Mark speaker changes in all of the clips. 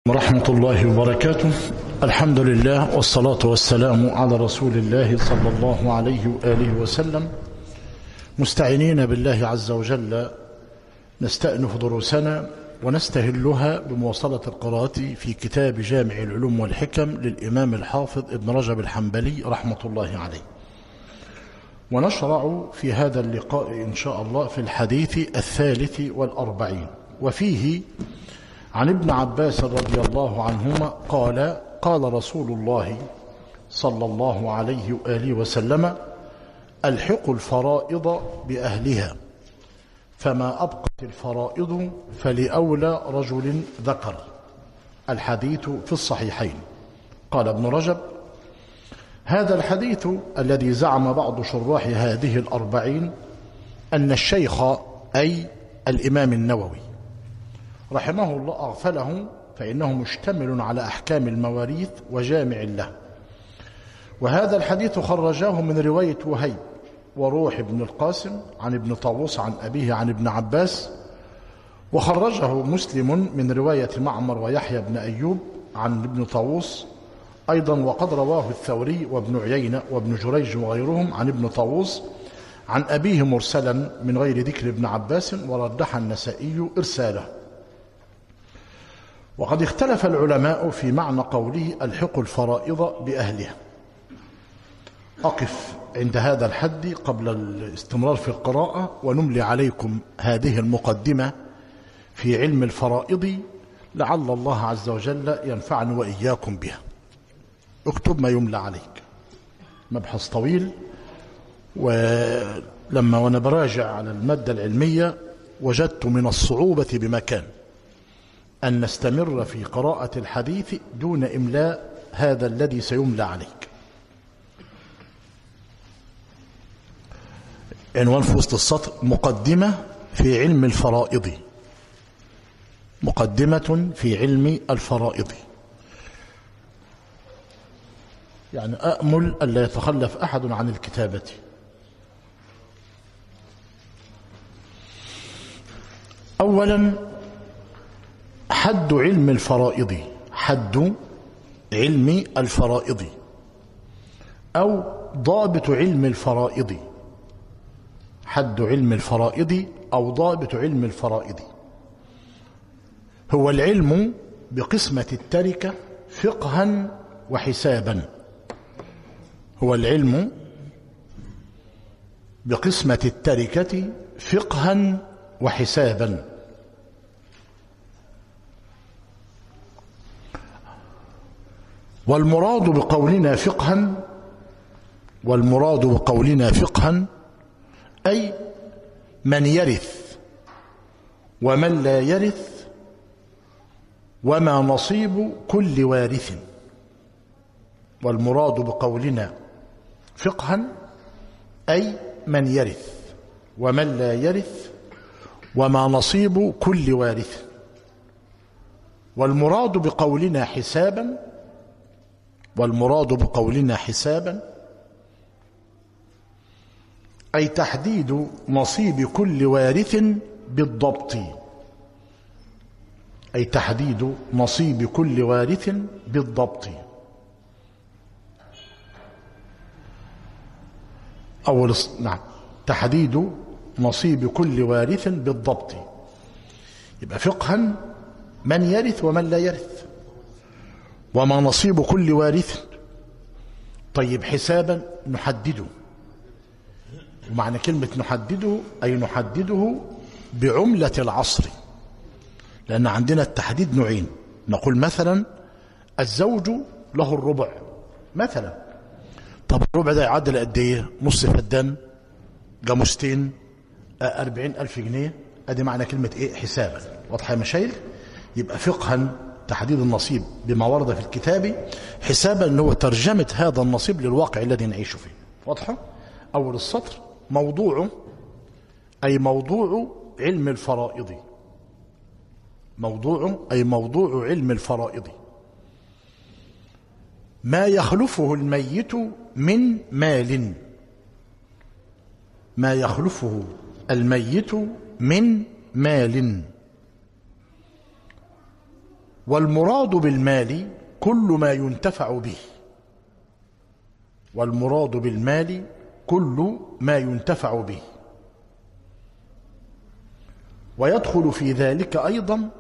Speaker 1: ورحمة الله وبركاته الحمد لله والصلاة والسلام على رسول الله صلى الله عليه وآله وسلم مستعينين بالله عز وجل نستأنف دروسنا ونستهلها بمواصلة القراءة في كتاب جامع العلوم والحكم للإمام الحافظ ابن رجب الحنبلي رحمة الله عليه ونشرع في هذا اللقاء إن شاء الله في الحديث الثالث والأربعين وفيه عن ابن عباس رضي الله عنهما قال قال رسول الله صلى الله عليه وآله وسلم الحق الفرائض بأهلها فما أبقت الفرائض فلأولى رجل ذكر الحديث في الصحيحين قال ابن رجب هذا الحديث الذي زعم بعض شراح هذه الأربعين أن الشيخ أي الإمام النووي رحمه الله أغفله فإنه مشتمل على أحكام المواريث وجامع له وهذا الحديث خرجاه من رواية وهيب وروح بن القاسم عن ابن طاووس عن أبيه عن ابن عباس وخرجه مسلم من رواية معمر ويحيى بن أيوب عن ابن طاووس أيضا وقد رواه الثوري وابن عيينة وابن جريج وغيرهم عن ابن طاووس عن أبيه مرسلا من غير ذكر ابن عباس ورجح النسائي إرساله وقد اختلف العلماء في معنى قوله الحق الفرائض بأهلها أقف عند هذا الحد قبل الاستمرار في القراءة ونملي عليكم هذه المقدمة في علم الفرائض لعل الله عز وجل ينفعني وإياكم بها اكتب ما يملى عليك مبحث طويل ولما وانا براجع على المادة العلمية وجدت من الصعوبة بمكان أن نستمر في قراءة الحديث دون إملاء هذا الذي سيملى عليك عنوان في وسط السطر مقدمة في علم الفرائض مقدمة في علم الفرائض يعني أأمل ألا يتخلف أحد عن الكتابة أولا حد علم الفرائض حد علم الفرائض أو ضابط علم الفرائض حد علم الفرائض أو ضابط علم الفرائض هو العلم بقسمة التركة فقها وحسابا هو العلم بقسمة التركة فقها وحسابا والمراد بقولنا فقها والمراد بقولنا فقها أي من يرث ومن لا يرث وما نصيب كل وارث والمراد بقولنا فقها أي من يرث ومن لا يرث وما نصيب كل وارث والمراد بقولنا حسابا والمراد بقولنا حسابا أي تحديد نصيب كل وارث بالضبط أي تحديد نصيب كل وارث بالضبط أول نعم تحديد نصيب كل وارث بالضبط يبقى فقها من يرث ومن لا يرث وما نصيب كل وارث طيب حسابا نحدده ومعنى كلمة نحدده أي نحدده بعملة العصر لأن عندنا التحديد نوعين نقول مثلا الزوج له الربع مثلا طب الربع ده يعدل قد ايه نص فدان جاموستين أربعين ألف جنيه أدي معنى كلمة إيه حسابا واضحة يا مشايخ يبقى فقها تحديد النصيب بما ورد في الكتاب حسابا أنه هو ترجمة هذا النصيب للواقع الذي نعيش فيه واضحة أول السطر موضوع أي موضوع علم الفرائض موضوع أي موضوع علم الفرائض ما يخلفه الميت من مال ما يخلفه الميت من مال والمراد بالمال كل ما ينتفع به والمراد بالمال كل ما ينتفع به ويدخل في ذلك أيضا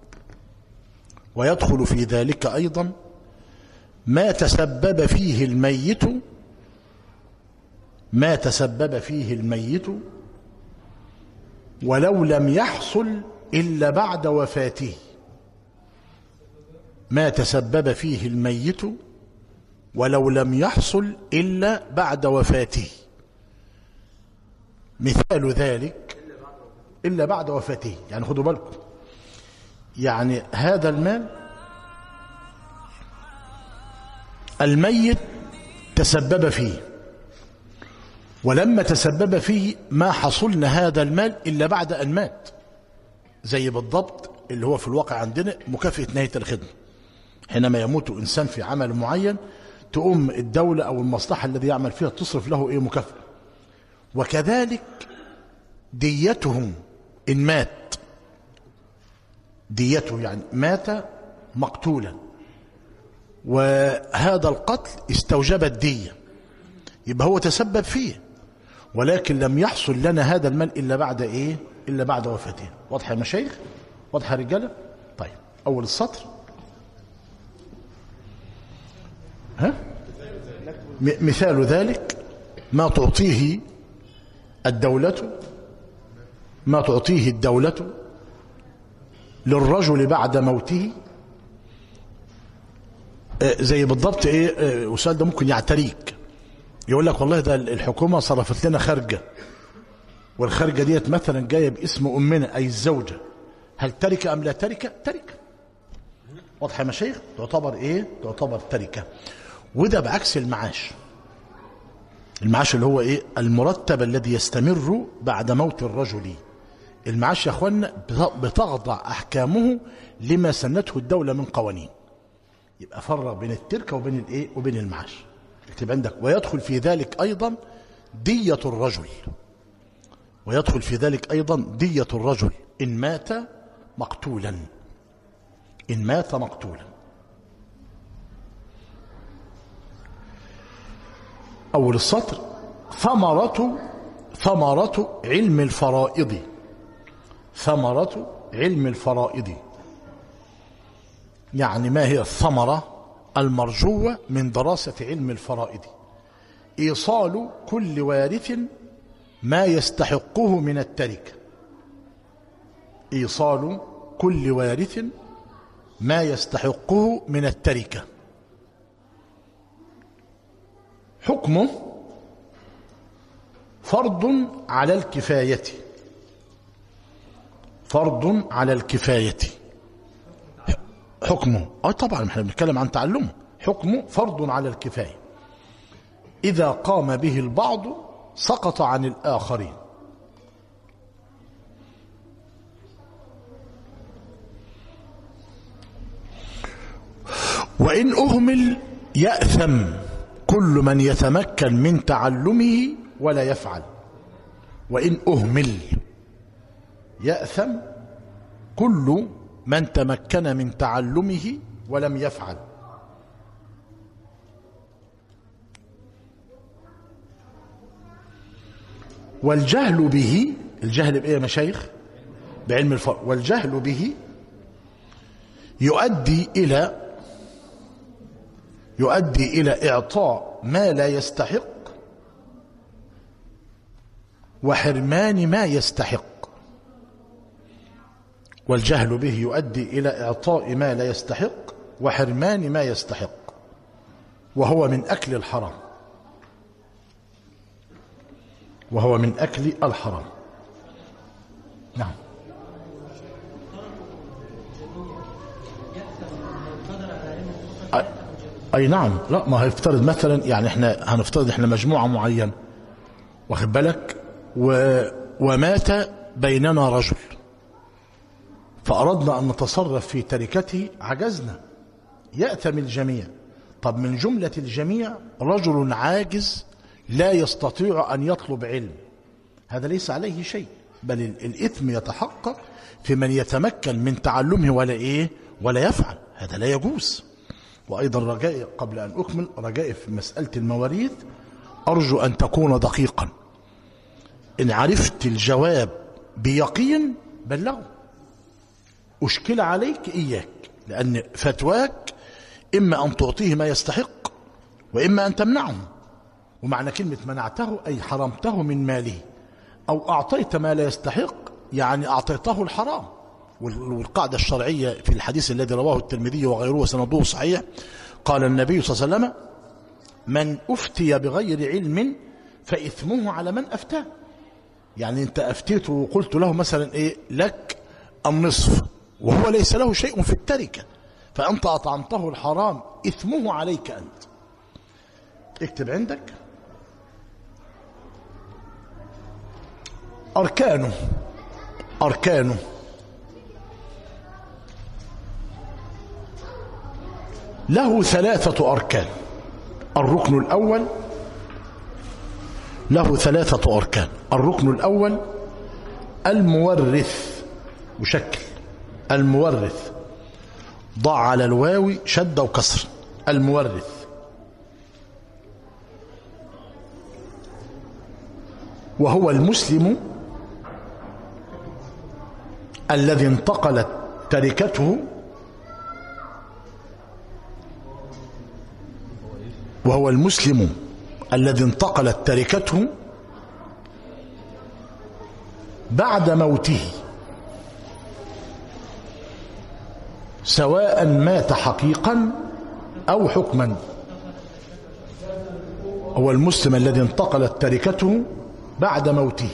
Speaker 1: ويدخل في ذلك أيضا ما تسبب فيه الميت ما تسبب فيه الميت ولو لم يحصل إلا بعد وفاته ما تسبب فيه الميت ولو لم يحصل إلا بعد وفاته مثال ذلك إلا بعد وفاته يعني خدوا بالكم يعني هذا المال الميت تسبب فيه ولما تسبب فيه ما حصلنا هذا المال إلا بعد أن مات زي بالضبط اللي هو في الواقع عندنا مكافأة نهاية الخدمة حينما يموت إنسان في عمل معين تقوم الدولة أو المصلحة الذي يعمل فيها تصرف له إيه مكافأة وكذلك ديتهم إن مات ديته يعني مات مقتولا وهذا القتل استوجب الدية يبقى هو تسبب فيه ولكن لم يحصل لنا هذا المال إلا بعد إيه إلا بعد وفاته واضح يا مشايخ واضح يا رجالة طيب أول السطر ها مثال ذلك ما تعطيه الدولة ما تعطيه الدولة للرجل بعد موته زي بالضبط ايه وسؤال ده ممكن يعتريك يقول لك والله ده الحكومة صرفت لنا خارجة والخارجة ديت مثلا جاية باسم أمنا أي الزوجة هل تركة أم لا تركة تركة واضحة يا مشايخ تعتبر ايه تعتبر تركة وده بعكس المعاش المعاش اللي هو ايه المرتب الذي يستمر بعد موت الرجل المعاش يا اخوانا بتخضع احكامه لما سنته الدولة من قوانين يبقى فرق بين التركة وبين الايه وبين المعاش اكتب عندك ويدخل في ذلك ايضا دية الرجل ويدخل في ذلك ايضا دية الرجل ان مات مقتولا ان مات مقتولا أول السطر ثمرة ثمرة علم الفرائض ثمرة علم الفرائض يعني ما هي الثمرة المرجوة من دراسة علم الفرائض إيصال كل وارث ما يستحقه من التركة إيصال كل وارث ما يستحقه من التركه حكمه فرض على الكفاية فرض على الكفاية حكمه اه طبعا احنا بنتكلم عن تعلمه حكمه فرض على الكفاية إذا قام به البعض سقط عن الآخرين وإن أهمل يأثم كل من يتمكن من تعلمه ولا يفعل وإن أهمل يأثم كل من تمكن من تعلمه ولم يفعل والجهل به الجهل بإيه يا مشايخ بعلم الفرق والجهل به يؤدي إلى يؤدي إلى إعطاء ما لا يستحق وحرمان ما يستحق والجهل به يؤدي إلى إعطاء ما لا يستحق وحرمان ما يستحق وهو من أكل الحرام وهو من أكل الحرام نعم أي نعم لا ما هيفترض مثلا يعني احنا هنفترض احنا مجموعة معينة واخد بالك و ومات بيننا رجل فأردنا أن نتصرف في تركته عجزنا يأتم الجميع طب من جملة الجميع رجل عاجز لا يستطيع أن يطلب علم هذا ليس عليه شيء بل الإثم يتحقق في من يتمكن من تعلمه ولا إيه ولا يفعل هذا لا يجوز وأيضا رجائي قبل أن أكمل رجائي في مسألة المواريث أرجو أن تكون دقيقا إن عرفت الجواب بيقين بلغه أشكل عليك إياك لأن فتواك إما أن تعطيه ما يستحق وإما أن تمنعه ومعنى كلمة منعته أي حرمته من ماله أو أعطيت ما لا يستحق يعني أعطيته الحرام والقاعدة الشرعية في الحديث الذي رواه الترمذي وغيره وسنده صحيح قال النبي صلى الله عليه وسلم من أفتي بغير علم فإثمه على من أفتاه يعني أنت أفتيته وقلت له مثلا إيه لك النصف وهو ليس له شيء في التركة فأنت أطعمته الحرام إثمه عليك أنت اكتب عندك أركانه أركانه له ثلاثة أركان الركن الأول له ثلاثة أركان الركن الأول المورث وشكل المورث ضع على الواو شد وكسر المورث وهو المسلم الذي انتقلت تركته وهو المسلم الذي انتقلت تركته بعد موته سواء مات حقيقا أو حكما هو المسلم الذي انتقلت تركته بعد موته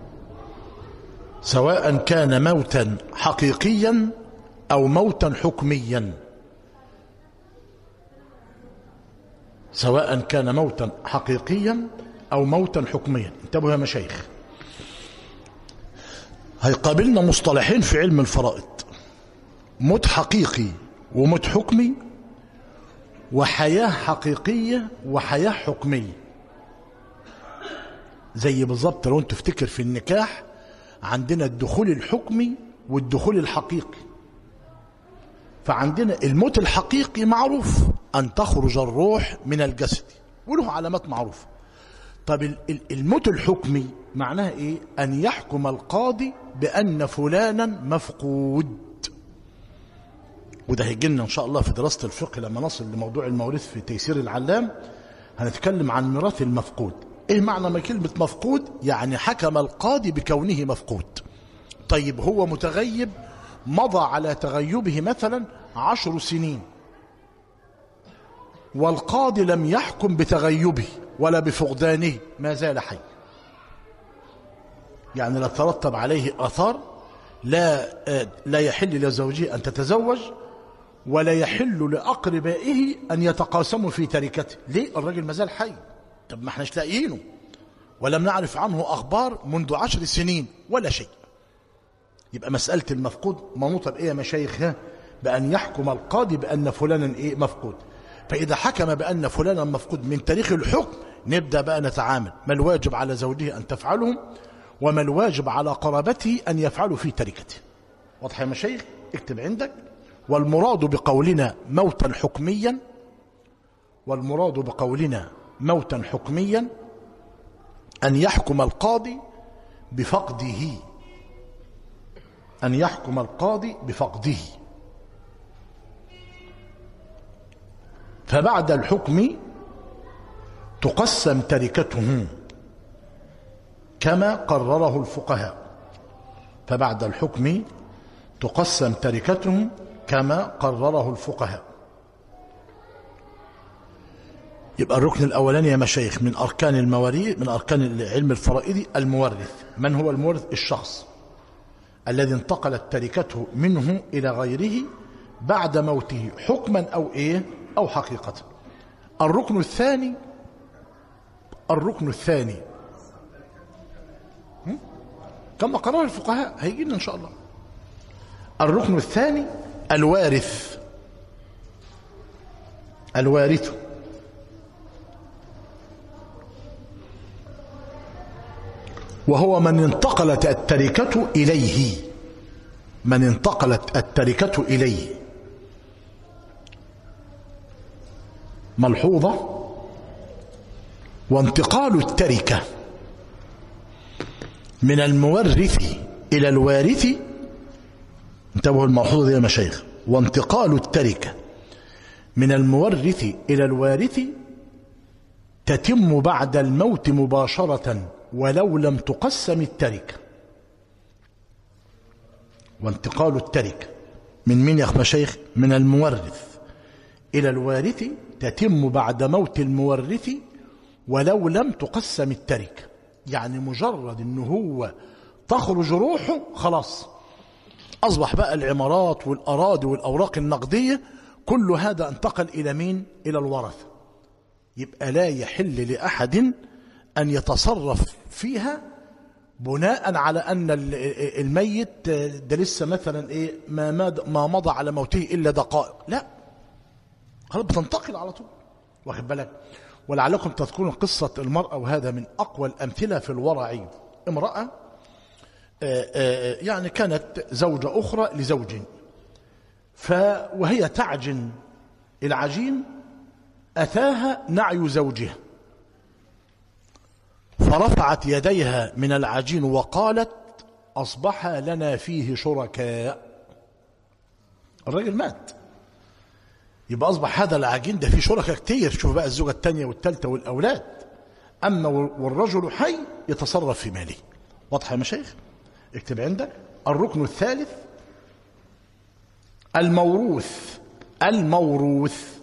Speaker 1: سواء كان موتا حقيقيا أو موتا حكميا سواء كان موتا حقيقيا أو موتا حكميا انتبهوا يا مشايخ هيقابلنا مصطلحين في علم الفرائض موت حقيقي وموت حكمي وحياة حقيقية وحياة حكمية زي بالظبط لو انت تفتكر في النكاح عندنا الدخول الحكمي والدخول الحقيقي فعندنا الموت الحقيقي معروف أن تخرج الروح من الجسد وله علامات معروفة طب الموت الحكمي معناها إيه أن يحكم القاضي بأن فلانا مفقود وده هيجي لنا إن شاء الله في دراسة الفقه لما نصل لموضوع المواريث في تيسير العلام هنتكلم عن ميراث المفقود ايه معنى ما كلمة مفقود يعني حكم القاضي بكونه مفقود طيب هو متغيب مضى على تغيبه مثلا عشر سنين والقاضي لم يحكم بتغيبه ولا بفقدانه ما زال حي يعني لا ترتب عليه اثار لا لا يحل لزوجه ان تتزوج ولا يحل لاقربائه ان يتقاسموا في تركته ليه الراجل ما زال حي طب ما احناش لاقيينه ولم نعرف عنه اخبار منذ عشر سنين ولا شيء يبقى مساله المفقود منوطه بايه يا مشايخ بان يحكم القاضي بان فلانا ايه مفقود فاذا حكم بان فلانا مفقود من تاريخ الحكم نبدا بقى نتعامل ما الواجب على زوجه ان تفعله وما الواجب على قرابته ان يفعلوا في تركته واضح يا مشايخ اكتب عندك والمراد بقولنا موتا حكميا والمراد بقولنا موتا حكميا أن يحكم القاضي بفقده أن يحكم القاضي بفقده فبعد الحكم تقسم تركته كما قرره الفقهاء فبعد الحكم تقسم تركته كما قرره الفقهاء يبقى الركن الأولاني يا مشايخ من أركان المواريث من أركان العلم الفرائضي المورث من هو المورث الشخص الذي انتقلت تركته منه إلى غيره بعد موته حكما أو إيه أو حقيقة الركن الثاني الركن الثاني كما قرر الفقهاء هيجي لنا إن شاء الله الركن الثاني الوارث الوارث وهو من انتقلت التركة إليه من انتقلت التركة إليه ملحوظة وانتقال التركة من المورث إلى الوارث انتبهوا الملحوظة دي يا مشايخ وانتقال التركة من المورث إلى الوارث تتم بعد الموت مباشرة ولو لم تقسم التركة وانتقال التركة من من يا مشايخ من المورث إلى الوارث تتم بعد موت المورث ولو لم تقسم التركة يعني مجرد أنه هو تخرج روحه خلاص أصبح بقى العمارات والأراضي والأوراق النقدية كل هذا انتقل إلى مين؟ إلى الورثة يبقى لا يحل لأحد أن يتصرف فيها بناء على أن الميت ده لسه مثلا إيه ما, ما مضى على موته إلا دقائق لا خلاص بتنتقل على طول واخد بالك ولعلكم تذكرون قصة المرأة وهذا من أقوى الأمثلة في الورع امرأة يعني كانت زوجة أخرى لزوج ف وهي تعجن العجين أتاها نعي زوجها فرفعت يديها من العجين وقالت أصبح لنا فيه شركاء الراجل مات يبقى أصبح هذا العجين ده فيه شركاء كتير شوف بقى الزوجة الثانية والثالثة والأولاد أما والرجل حي يتصرف في ماله واضح يا مشايخ اكتب عندك الركن الثالث الموروث الموروث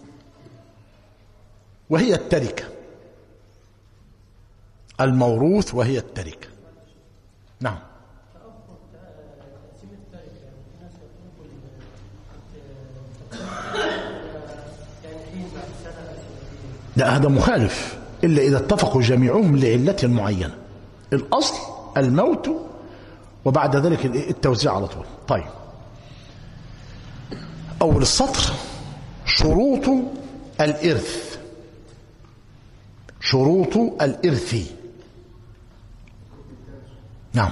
Speaker 1: وهي التركة الموروث وهي التركة نعم لا هذا مخالف إلا إذا اتفقوا جميعهم لعلة معينة الأصل الموت وبعد ذلك التوزيع على طول طيب أول السطر شروط الإرث شروط الإرث نعم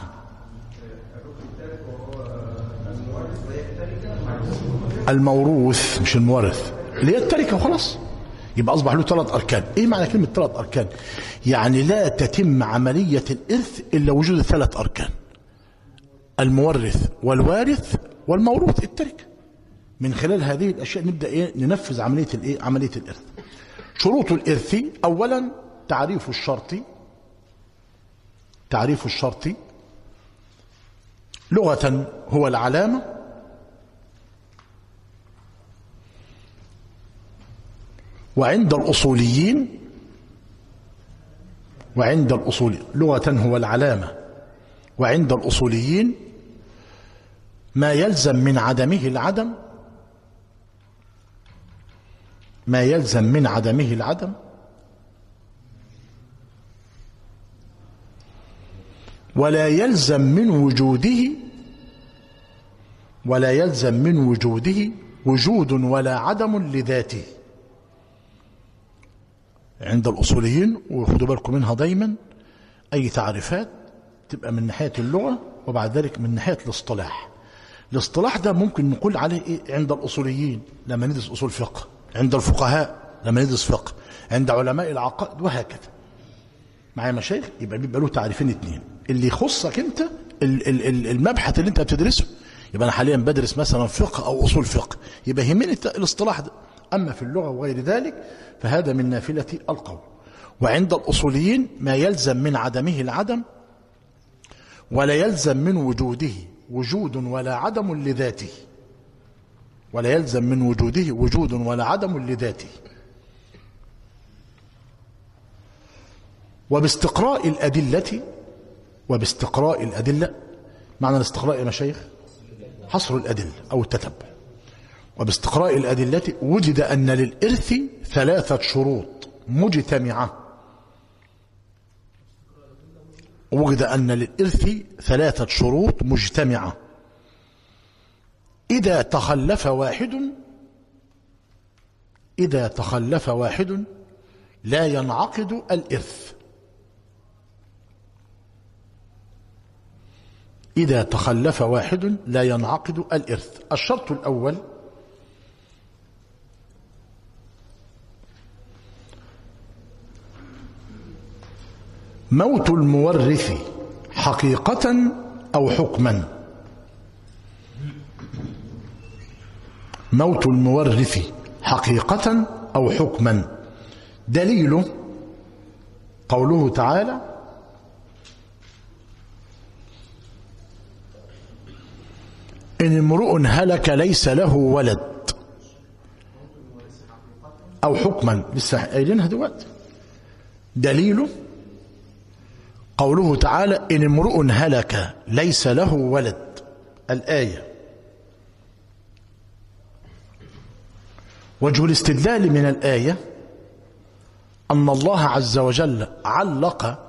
Speaker 1: الموروث مش المورث اللي هي التركة وخلاص يبقى أصبح له ثلاث أركان إيه معنى كلمة ثلاث أركان يعني لا تتم عملية الإرث إلا وجود ثلاث أركان المورث والوارث والموروث التركة من خلال هذه الأشياء نبدأ إيه ننفذ عملية الإيه عملية الإرث شروط الإرث أولا تعريف الشرط تعريف الشرط لغة هو العلامة وعند الأصوليين وعند الأصول لغة هو العلامة وعند الأصوليين ما يلزم من عدمه العدم ما يلزم من عدمه العدم ولا يلزم من وجوده ولا يلزم من وجوده وجود ولا عدم لذاته عند الأصوليين وخدوا بالكم منها دايما أي تعريفات تبقى من ناحية اللغة وبعد ذلك من ناحية الاصطلاح الاصطلاح ده ممكن نقول عليه إيه عند الأصوليين لما ندرس أصول فقه عند الفقهاء لما ندرس فقه عند علماء العقائد وهكذا معايا مشايخ يبقى بيبقى له تعريفين اتنين اللي يخصك انت المبحث اللي انت بتدرسه يبقى انا حاليا بدرس مثلا فقه او اصول فقه يبقى يهمني الاصطلاح ده اما في اللغه وغير ذلك فهذا من نافله القول وعند الاصوليين ما يلزم من عدمه العدم ولا يلزم من وجوده وجود ولا عدم لذاته ولا يلزم من وجوده وجود ولا عدم لذاته وباستقراء الأدلة وباستقراء الأدلة معنى الاستقراء يا مشايخ حصر الأدلة أو التتبع وباستقراء الأدلة وجد أن للإرث ثلاثة شروط مجتمعة وجد أن للإرث ثلاثة شروط مجتمعة إذا تخلف واحد إذا تخلف واحد لا ينعقد الإرث إذا تخلف واحد لا ينعقد الإرث الشرط الأول موت المورث حقيقة أو حكما موت المورث حقيقة أو حكما دليله قوله تعالى إن امرؤ هلك ليس له ولد أو حكما لسه قايلينها دلوقتي دليله قوله تعالى إن امرؤ هلك ليس له ولد الآية وجه الاستدلال من الآية أن الله عز وجل علق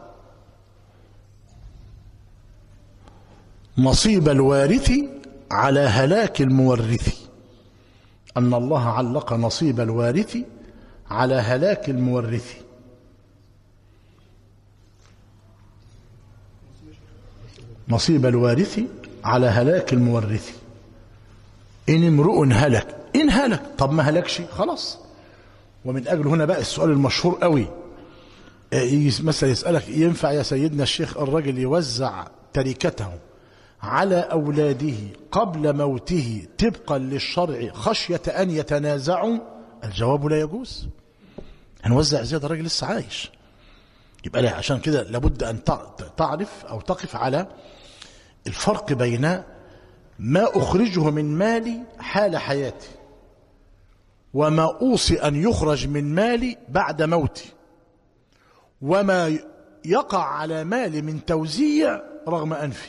Speaker 1: نصيب الوارث على هلاك المورث أن الله علق نصيب الوارث على هلاك المورث نصيب الوارث على هلاك المورث إن امرؤ هلك إن هلك طب ما هلكش خلاص ومن أجل هنا بقى السؤال المشهور قوي يجي مثلا يسألك ينفع يا سيدنا الشيخ الرجل يوزع تركته على أولاده قبل موته طبقا للشرع خشية أن يتنازعوا الجواب لا يجوز هنوزع زي ده الراجل لسه عايش يبقى لا عشان كده لابد أن تعرف أو تقف على الفرق بين ما أخرجه من مالي حال حياتي وما أوصي أن يخرج من مالي بعد موتي وما يقع على مالي من توزيع رغم أنفي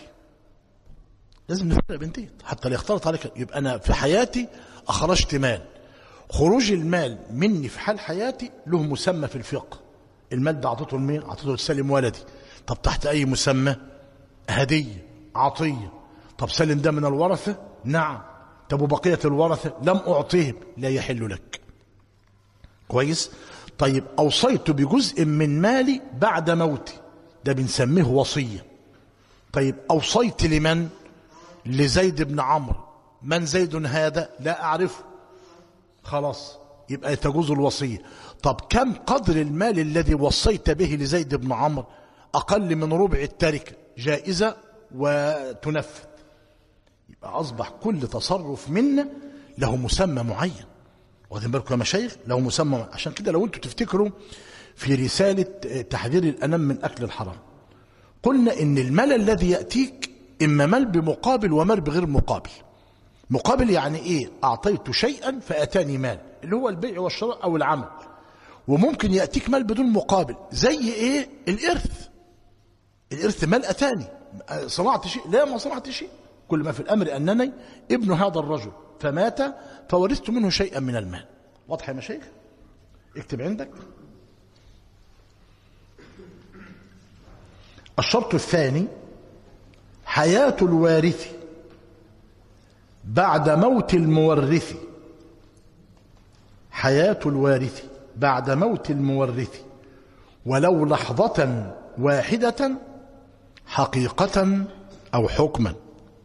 Speaker 1: لازم نفرق بنتين حتى لا يختلط عليك يبقى أنا في حياتي أخرجت مال خروج المال مني في حال حياتي له مسمى في الفقه المال ده أعطيته لمين؟ أعطيته لسالم ولدي طب تحت أي مسمى؟ هدية عطية طب سلم ده من الورثة؟ نعم طب وبقية الورثة لم أعطيهم لا يحل لك كويس؟ طيب أوصيت بجزء من مالي بعد موتي ده بنسميه وصية طيب أوصيت لمن؟ لزيد بن عمرو من زيد هذا؟ لا أعرفه خلاص يبقى تجوز الوصية طب كم قدر المال الذي وصيت به لزيد بن عمرو أقل من ربع التركة جائزة وتنفذ يبقى أصبح كل تصرف منا له مسمى معين واخدين بالكم يا مشايخ له مسمى معين. عشان كده لو انتم تفتكروا في رسالة تحذير الأنام من أكل الحرام قلنا إن المال الذي يأتيك إما مال بمقابل ومال بغير مقابل مقابل يعني إيه أعطيت شيئا فأتاني مال اللي هو البيع والشراء أو العمل وممكن يأتيك مال بدون مقابل زي إيه الإرث الإرث مال أتاني صنعت شيء لا ما صنعت شيء كل ما في الأمر أنني ابن هذا الرجل فمات فورثت منه شيئا من المال واضح يا مشايخ اكتب عندك الشرط الثاني حياة الوارث بعد موت المورث حياة الوارث بعد موت المورث ولو لحظة واحدة حقيقة أو حكما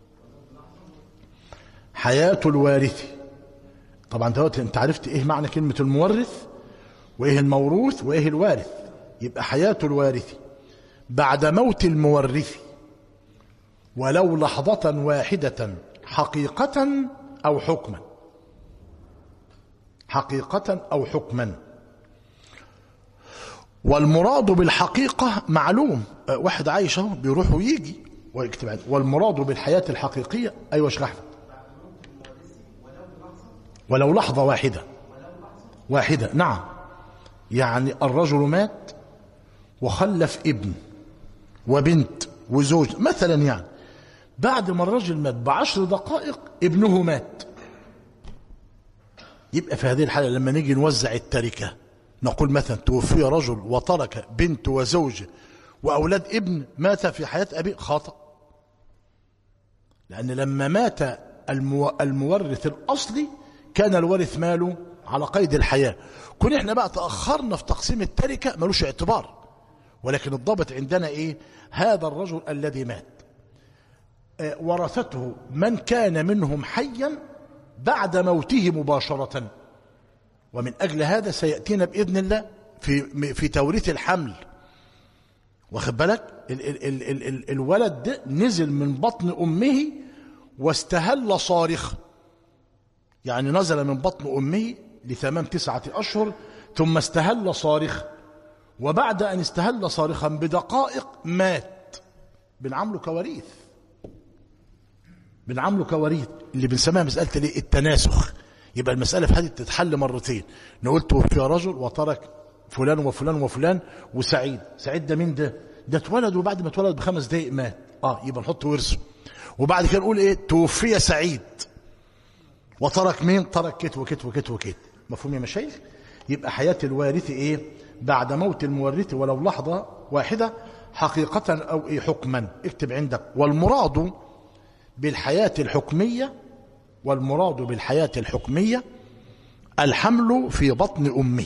Speaker 1: حياة الوارث طبعا دلوقتي انت عرفت ايه معنى كلمة المورث وايه الموروث وايه الوارث يبقى حياة الوارث بعد موت المورث ولو لحظة واحدة حقيقة أو حكما حقيقة أو حكما والمراد بالحقيقة معلوم واحد عايش اهو بيروح ويجي ويكتب عنه والمراد بالحياة الحقيقية أيوة اشرح ولو لحظة واحدة واحدة نعم يعني الرجل مات وخلف ابن وبنت وزوج مثلا يعني بعد ما الرجل مات بعشر دقائق ابنه مات يبقى في هذه الحالة لما نيجي نوزع التركة نقول مثلا توفي رجل وترك بنت وزوج وأولاد ابن مات في حياة أبيه خطأ لأن لما مات المو... المورث الأصلي كان الورث ماله على قيد الحياة كون احنا بقى تأخرنا في تقسيم التركة ملوش اعتبار ولكن الضابط عندنا ايه هذا الرجل الذي مات آه ورثته من كان منهم حيا بعد موته مباشرة ومن أجل هذا سيأتينا بإذن الله في, في توريث الحمل واخد بالك ال ال ال ال ال الولد ده نزل من بطن أمه واستهل صارخا يعني نزل من بطن أمه لتمام تسعة أشهر ثم استهل صارخا وبعد أن استهل صارخا بدقائق مات بنعمله كواريث بنعمله كواريث اللي بنسميها مسألة الايه؟ التناسخ يبقى المسألة في هذه تتحل مرتين نقول توفي رجل وترك فلان وفلان وفلان وسعيد سعيد ده مين ده ده اتولد وبعد ما اتولد بخمس دقايق مات اه يبقى نحط ورثه وبعد كده نقول ايه توفي سعيد وترك مين ترك كت وكت وكت وكت مفهوم يا مشايخ يبقى حياة الوارث ايه بعد موت المورث ولو لحظة واحدة حقيقة او ايه حكما اكتب عندك والمراد بالحياة الحكمية والمراد بالحياة الحكمية الحمل في بطن أمه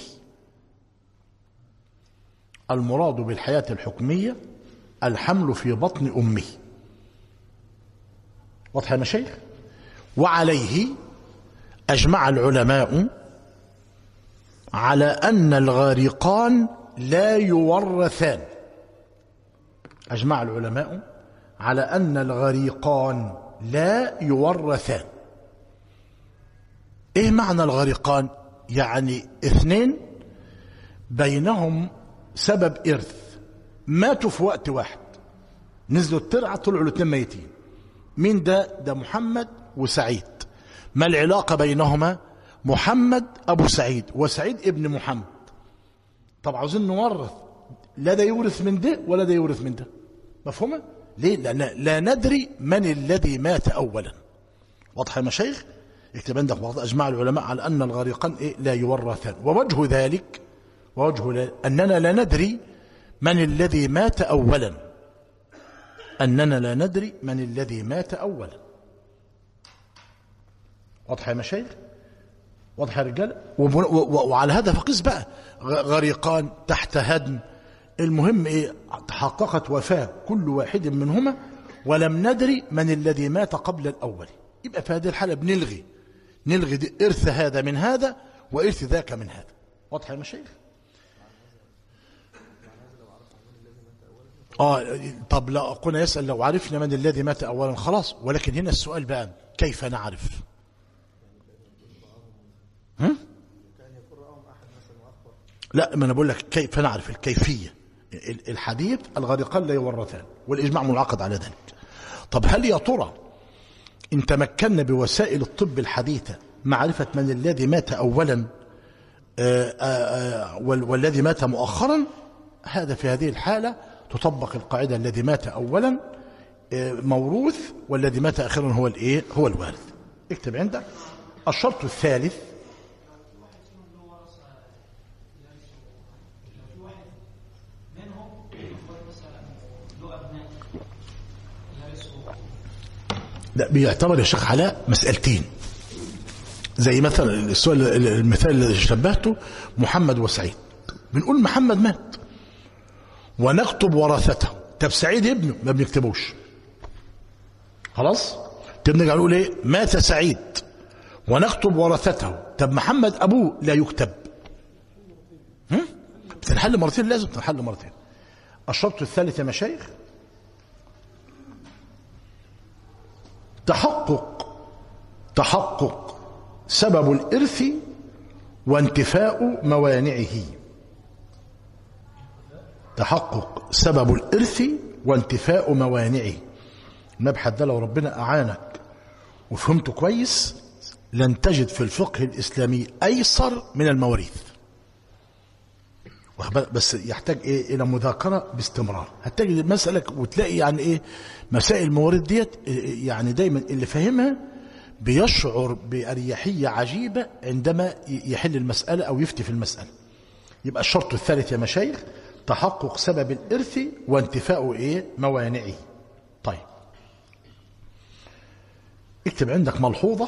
Speaker 1: المراد بالحياة الحكمية الحمل في بطن أمه واضح يا مشايخ وعليه أجمع العلماء على أن الغارقان لا يورثان أجمع العلماء على أن الغريقان لا يورثان إيه معنى الغريقان يعني اثنين بينهم سبب إرث ماتوا في وقت واحد نزلوا الترعة طلعوا الاثنين ميتين مين ده ده محمد وسعيد ما العلاقة بينهما محمد أبو سعيد وسعيد ابن محمد طب عاوزين نورث لا ده يورث من ده ولا ده يورث من ده مفهومة ليه لأن لا ندري من الذي مات أولا واضح يا مشايخ اكتب عندك بعض أجمع العلماء على أن الغريقان إيه لا يورثان ووجه ذلك ووجه لا أننا لا ندري من الذي مات أولا أننا لا ندري من الذي مات أولا واضح يا مشايخ واضح يا رجال وعلى هذا فقس بقى غريقان تحت هدم المهم ايه تحققت وفاة كل واحد منهما ولم ندري من الذي مات قبل الأول يبقى في هذه الحالة بنلغي نلغي دي إرث هذا من هذا وإرث ذاك من هذا واضح يا مشايخ آه طب لا قلنا يسأل لو عرفنا من الذي مات أولا خلاص ولكن هنا السؤال بقى كيف نعرف هم؟ لا ما أنا بقول لك كيف نعرف الكيفية الحديث الغريقان لا يورثان والإجماع منعقد على ذلك طب هل يا ترى إن تمكنا بوسائل الطب الحديثة معرفة من الذي مات أولا آآ آآ والذي مات مؤخرا هذا في هذه الحالة تطبق القاعدة الذي مات أولا موروث والذي مات أخيرا هو الإيه هو الوارث اكتب عندك الشرط الثالث لا بيعتبر يا شيخ علاء مسألتين زي مثلا السؤال المثال الذي شبهته محمد وسعيد بنقول محمد مات ونكتب ورثته طب سعيد ابنه ما بنكتبوش خلاص طب نرجع نقول ايه مات سعيد ونكتب ورثته طب محمد ابوه لا يكتب هم؟ بتنحل مرتين لازم تنحل مرتين الشرط الثالث يا مشايخ تحقق تحقق سبب الإرث وانتفاء موانعه تحقق سبب الإرث وانتفاء موانعه المبحث ده لو ربنا أعانك وفهمته كويس لن تجد في الفقه الإسلامي أيسر من المواريث بس يحتاج إيه إلى مذاكرة باستمرار هتجد المسألة وتلاقي يعني إيه مسائل المواريث ديت يعني دايما اللي فاهمها بيشعر بأريحية عجيبة عندما يحل المسألة أو يفتي في المسألة يبقى الشرط الثالث يا مشايخ تحقق سبب الإرث وانتفاء إيه موانعه طيب اكتب عندك ملحوظة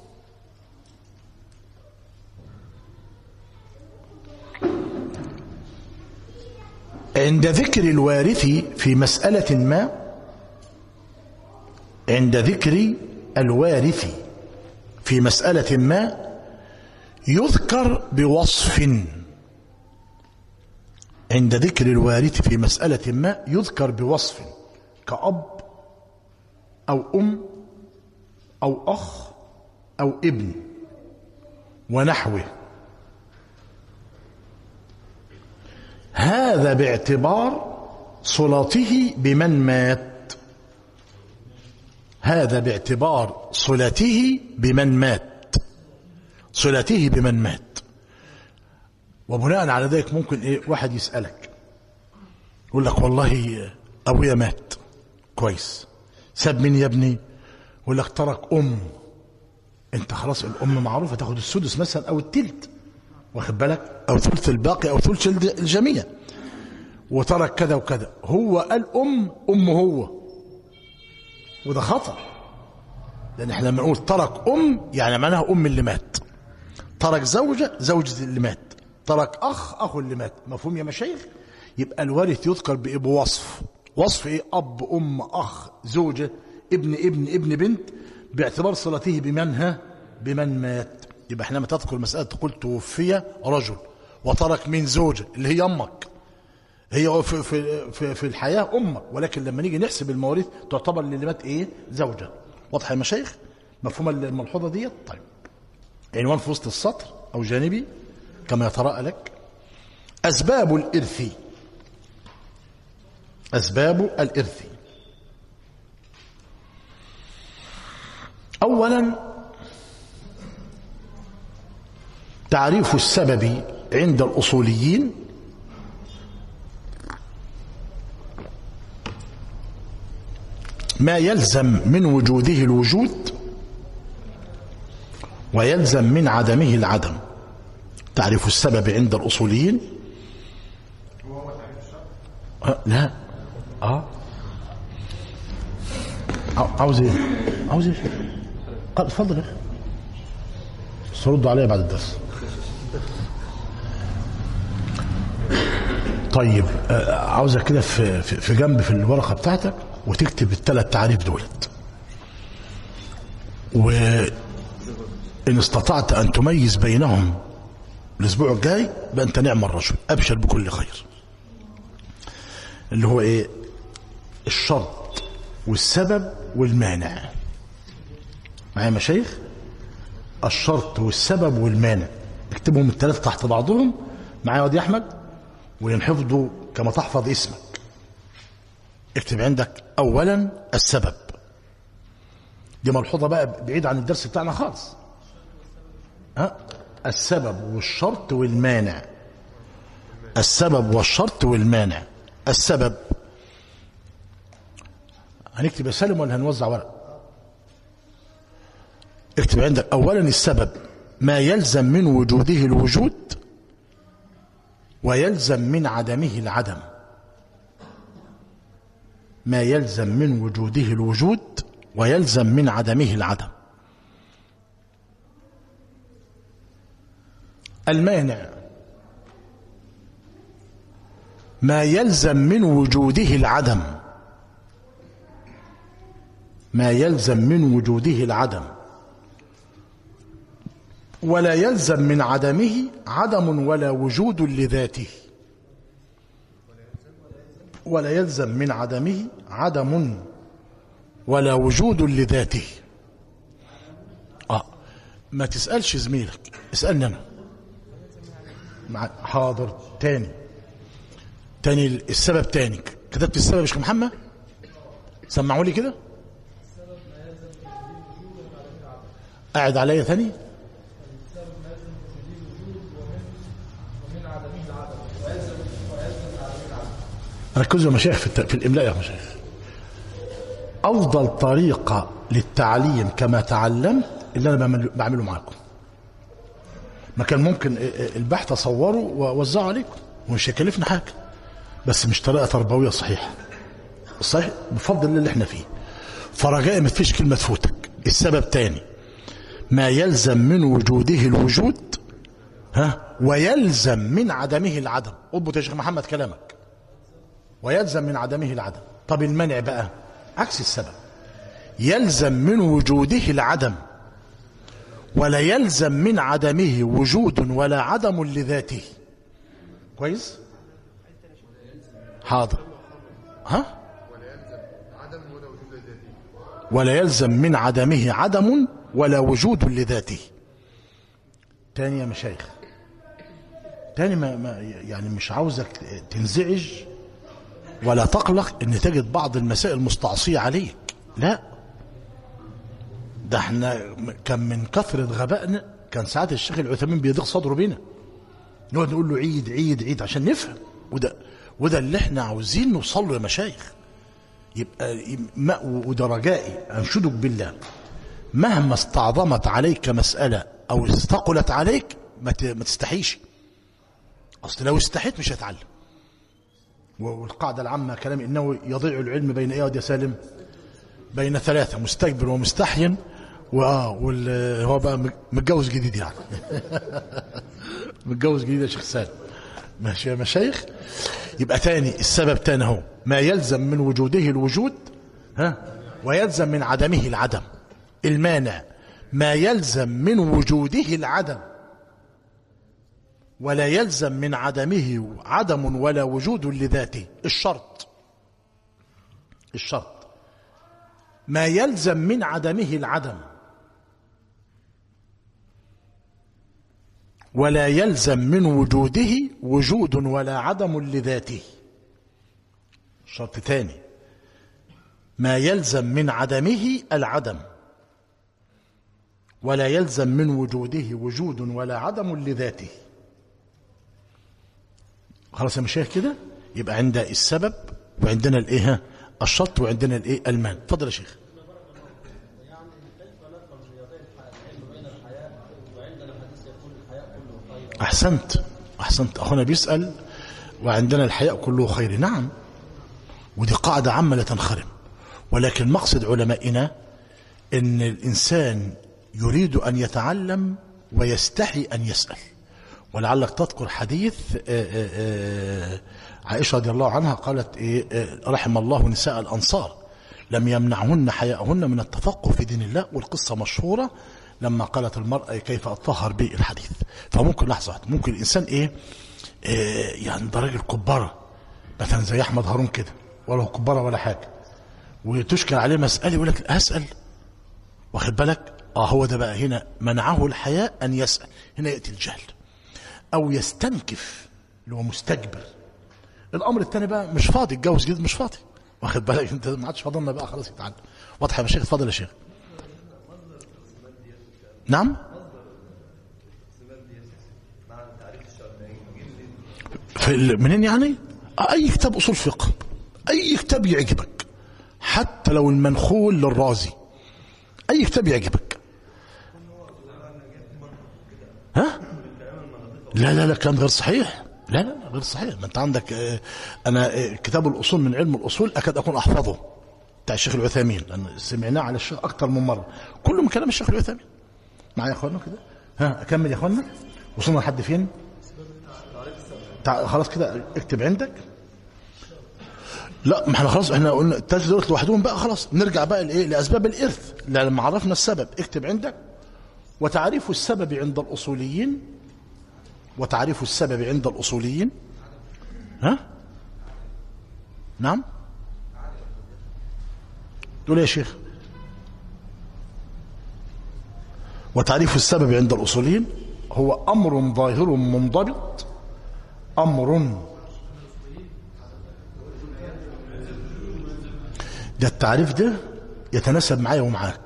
Speaker 1: عند ذكر الوارث في مسألة ما عند ذكر الوارث في مسألة ما يذكر بوصف عند ذكر الوارث في مسألة ما يذكر بوصف كأب أو أم أو أخ أو ابن ونحوه هذا باعتبار صلته بمن مات هذا باعتبار صلته بمن مات صلته بمن مات وبناء على ذلك ممكن ايه واحد يسألك يقول لك والله ابويا مات كويس ساب مين يا ابني يقول لك ترك ام انت خلاص الام معروفه تاخد السدس مثلا او التلت واخد بالك او ثلث الباقي او ثلث الجميع وترك كذا وكذا هو قال ام ام هو وده خطا لان احنا لما نقول ترك ام يعني معناها ام اللي مات ترك زوجه زوجة اللي مات ترك اخ اخو اللي مات مفهوم يا مشايخ يبقى الوارث يذكر بايه بوصف وصف ايه اب ام اخ زوجه ابن ابن ابن بنت باعتبار صلته بمن ها بمن مات يبقى احنا لما تذكر مساله تقول توفي رجل وترك من زوجه اللي هي امك هي في, في, في, في الحياه امك ولكن لما نيجي نحسب المواريث تعتبر اللي مات ايه زوجه واضح يا مشايخ مفهوم الملحوظه ديت طيب عنوان في وسط السطر او جانبي كما يتراءى لك اسباب الارث اسباب الارث اولا تعريف السبب عند الاصوليين ما يلزم من وجوده الوجود ويلزم من عدمه العدم تعريف السبب عند الأصوليين أه لا اه عاوز ايه عاوز ايه قال اتفضل يا اخي بس ردوا عليا بعد الدرس طيب آه عاوزك كده في, في, في جنب في الورقه بتاعتك وتكتب الثلاث تعريف دولت وإن استطعت أن تميز بينهم الأسبوع الجاي بقى أنت نعم الرجل أبشر بكل خير اللي هو إيه الشرط والسبب والمانع معايا مشايخ الشرط والسبب والمانع اكتبهم الثلاثة تحت بعضهم معايا وادي أحمد وينحفظوا كما تحفظ اسمك اكتب عندك اولا السبب دي ملحوظه بقى بعيد عن الدرس بتاعنا خالص ها السبب والشرط والمانع السبب والشرط والمانع السبب هنكتب يا سالم ولا هنوزع ورق اكتب عندك اولا السبب ما يلزم من وجوده الوجود ويلزم من عدمه العدم ما يلزم من وجوده الوجود ويلزم من عدمه العدم المانع ما يلزم من وجوده العدم ما يلزم من وجوده العدم ولا يلزم من عدمه عدم ولا وجود لذاته ولا يلزم من عدمه عدم ولا وجود لذاته اه ما تسألش زميلك اسألني انا مع حاضر تاني تاني السبب تاني كتبت السبب يا شيخ محمد سمعوا لي كده قاعد عليا ثاني ركزوا يا مشايخ في, في الإملاء يا مشايخ أفضل طريقة للتعليم كما تعلمت اللي أنا بعمله معاكم ما كان ممكن البحث أصوره وأوزعه عليكم ومش هيكلفنا حاجة بس مش طريقة تربوية صحيحة صحيح بفضل اللي احنا فيه فرجاء ما فيش كلمة تفوتك السبب تاني ما يلزم من وجوده الوجود ها ويلزم من عدمه العدم اضبط يا شيخ محمد كلامك ويلزم من عدمه العدم طب المنع بقى عكس السبب يلزم من وجوده العدم ولا يلزم من عدمه وجود ولا عدم لذاته كويس حاضر ها ولا يلزم من عدمه عدم ولا وجود لذاته تاني يا مشايخ تاني ما ما يعني مش عاوزك تنزعج ولا تقلق ان تجد بعض المسائل مستعصية عليك لا ده احنا كان من كثرة غبائنا كان ساعات الشيخ العثيمين بيضيق صدره بينا نقعد نقول له عيد عيد عيد عشان نفهم وده وده اللي احنا عاوزين نوصل له يا مشايخ يبقى ما وده رجائي انشدك بالله مهما استعظمت عليك مسألة او استقلت عليك ما تستحيش اصل لو استحيت مش هتعلم والقاعدة العامة كلام انه يضيع العلم بين ايه يا سالم بين ثلاثة مستكبر ومستحين وهو بقى متجوز جديد يعني متجوز جديد يا شيخ سالم ماشي يا مشايخ يبقى تاني السبب تاني هو ما يلزم من وجوده الوجود ها ويلزم من عدمه العدم المانع ما يلزم من وجوده العدم ولا يلزم من عدمه عدم ولا وجود لذاته الشرط الشرط ما يلزم من عدمه العدم ولا يلزم من وجوده وجود ولا عدم لذاته شرط ثاني ما يلزم من عدمه العدم ولا يلزم من وجوده وجود ولا عدم لذاته خلاص يا مشايخ كده يبقى عند السبب وعندنا الايه الشرط وعندنا الايه المان اتفضل يا شيخ أحسنت أحسنت أخونا بيسأل وعندنا الحياء كله خير نعم ودي قاعدة عامة لا تنخرم ولكن مقصد علمائنا أن الإنسان يريد أن يتعلم ويستحي أن يسأل ولعلك تذكر حديث عائشة رضي الله عنها قالت إيه رحم الله نساء الأنصار لم يمنعهن حياءهن من التفقه في دين الله والقصة مشهورة لما قالت المرأة كيف أطهر به الحديث فممكن لحظة ممكن الإنسان إيه, إيه يعني ده راجل كبارة مثلا زي أحمد هارون كده ولا هو كبارة ولا حاجة وتشكل عليه مسألة يقول لك أسأل واخد بالك آه هو ده بقى هنا منعه الحياء أن يسأل هنا يأتي الجهل أو يستنكف اللي هو مستكبر الأمر الثاني بقى مش فاضي اتجوز جديد مش فاضي واخد بالك انت ما عادش فاضلنا بقى خلاص يتعلم واضح يا شيخ اتفضل يا شيخ نعم منين يعني اي كتاب اصول فقه اي كتاب يعجبك حتى لو المنخول للرازي اي كتاب يعجبك ها لا لا لا كان غير صحيح لا لا غير صحيح ما انت عندك اه انا اه كتاب الاصول من علم الاصول اكاد اكون احفظه بتاع الشيخ العثيمين لان سمعناه على الشيخ اكثر من مره كله من كلام الشيخ العثيمين معايا يا اخوانا كده ها اكمل يا اخوانا وصلنا لحد فين خلاص كده اكتب عندك لا ما احنا خلاص احنا قلنا الثلاثه دول لوحدهم بقى خلاص نرجع بقى لايه لاسباب الارث لما عرفنا السبب اكتب عندك وتعريف السبب عند الاصوليين وتعريف السبب عند الاصوليين ها نعم دول يا شيخ وتعريف السبب عند الأصوليين هو أمر ظاهر منضبط أمر ده التعريف ده يتناسب معايا ومعاك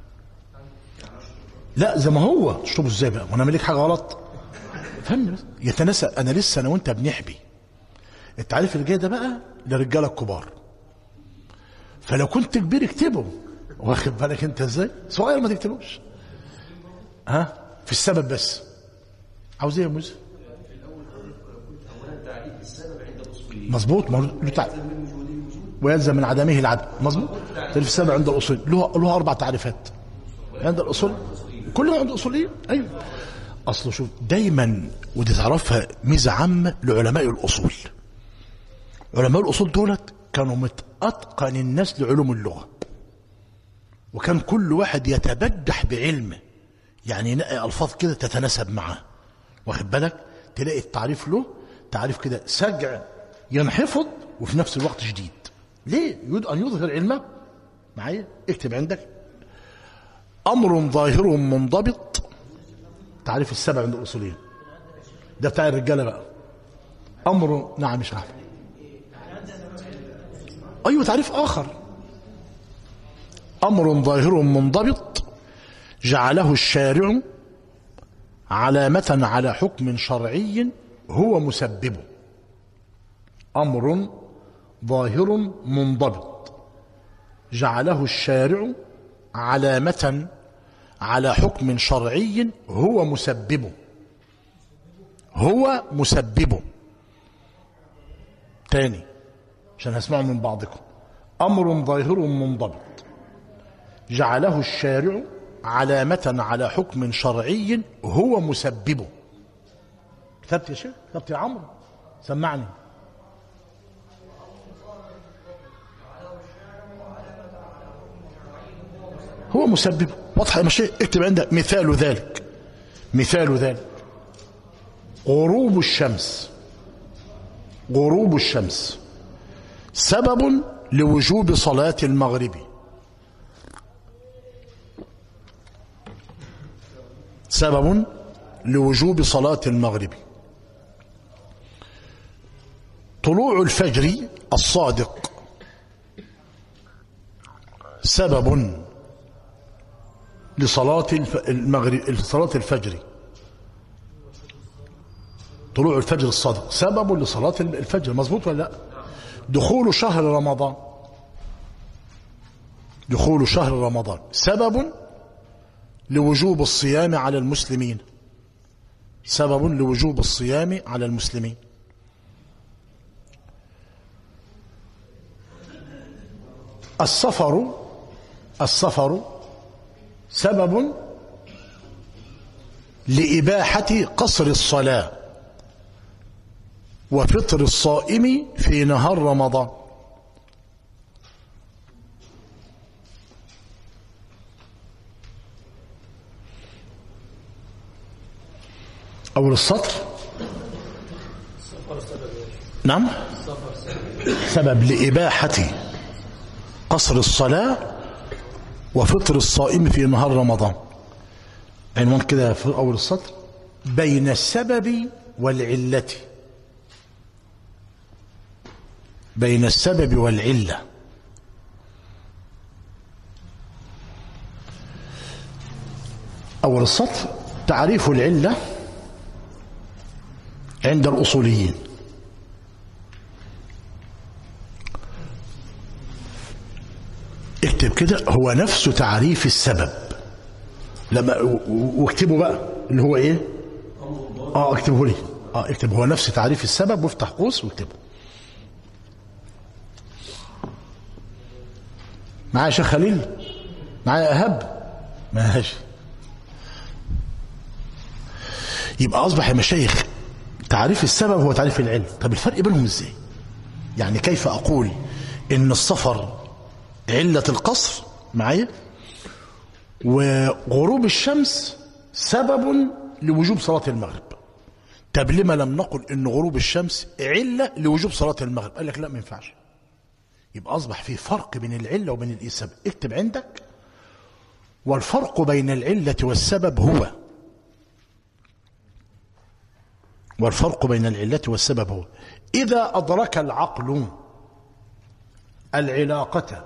Speaker 1: لا زي ما هو تشربه ازاي بقى وانا مالك حاجه غلط فهمني بس يتناسب انا لسه انا وانت بنحبي التعريف اللي جاي ده بقى للرجاله الكبار فلو كنت كبير اكتبه واخد بالك انت ازاي صغير ما تكتبوش ها في السبب بس عاوز ايه يا موسى مظبوط له تعريف ويلزم من عدمه العدم مظبوط تعريف السبب عند الاصول له له اربع تعريفات عند الاصول كلهم عند الاصوليين ايوه اصله شوف دايما ودي تعرفها ميزه عامه لعلماء الاصول علماء الاصول دولت كانوا متاتقن الناس لعلوم اللغه وكان كل واحد يتبجح بعلمه يعني ينقي الفاظ كده تتناسب معاه واخد بالك تلاقي التعريف له تعريف كده سجع ينحفظ وفي نفس الوقت شديد ليه يريد أن يظهر علمه معايا اكتب عندك أمر ظاهر منضبط تعريف السبع عند الأصوليين ده بتاع الرجالة بقى أمر نعم مش عارف أيوة تعريف آخر أمر ظاهر منضبط جعله الشارع علامة على حكم شرعي هو مسببه أمر ظاهر منضبط جعله الشارع علامة على حكم شرعي هو مسببه هو مسببه تاني عشان هسمعه من بعضكم أمر ظاهر منضبط جعله الشارع علامة على حكم شرعي هو مسببه كتبت يا شيخ كتبت يا عمرو سمعني هو مسببه واضح يا مشي اكتب عندك مثال ذلك مثال ذلك غروب الشمس غروب الشمس سبب لوجوب صلاة المغرب سبب لوجوب صلاة المغرب طلوع الفجر الصادق سبب لصلاة الف- المغرب صلاة الفجر طلوع الفجر الصادق سبب لصلاة الفجر مظبوط ولا لا دخول شهر رمضان دخول شهر رمضان سبب لوجوب الصيام على المسلمين سبب لوجوب الصيام على المسلمين السفر السفر سبب لإباحة قصر الصلاة وفطر الصائم في نهار رمضان أول السطر نعم سبب لإباحة قصر الصلاة وفطر الصائم في نهار رمضان عنوان كده في أول السطر بين السبب والعلة بين السبب والعلة أول السطر تعريف العلة عند الأصوليين اكتب كده هو نفس تعريف السبب لما و- و- واكتبه بقى اللي هو ايه اه اكتبه لي اه اكتب هو نفس تعريف السبب وافتح قوس واكتبه معايا شيخ خليل معايا اهب ماشي يبقى اصبح يا مشايخ تعريف السبب هو تعريف العلم طب الفرق بينهم ازاي يعني كيف اقول ان السفر علة القصر معايا وغروب الشمس سبب لوجوب صلاة المغرب طب لما لم نقل ان غروب الشمس علة لوجوب صلاة المغرب قال لك لا ما ينفعش يبقى اصبح في فرق بين العلة وبين السبب اكتب عندك والفرق بين العلة والسبب هو والفرق بين العلة والسبب هو إذا أدرك العقل العلاقة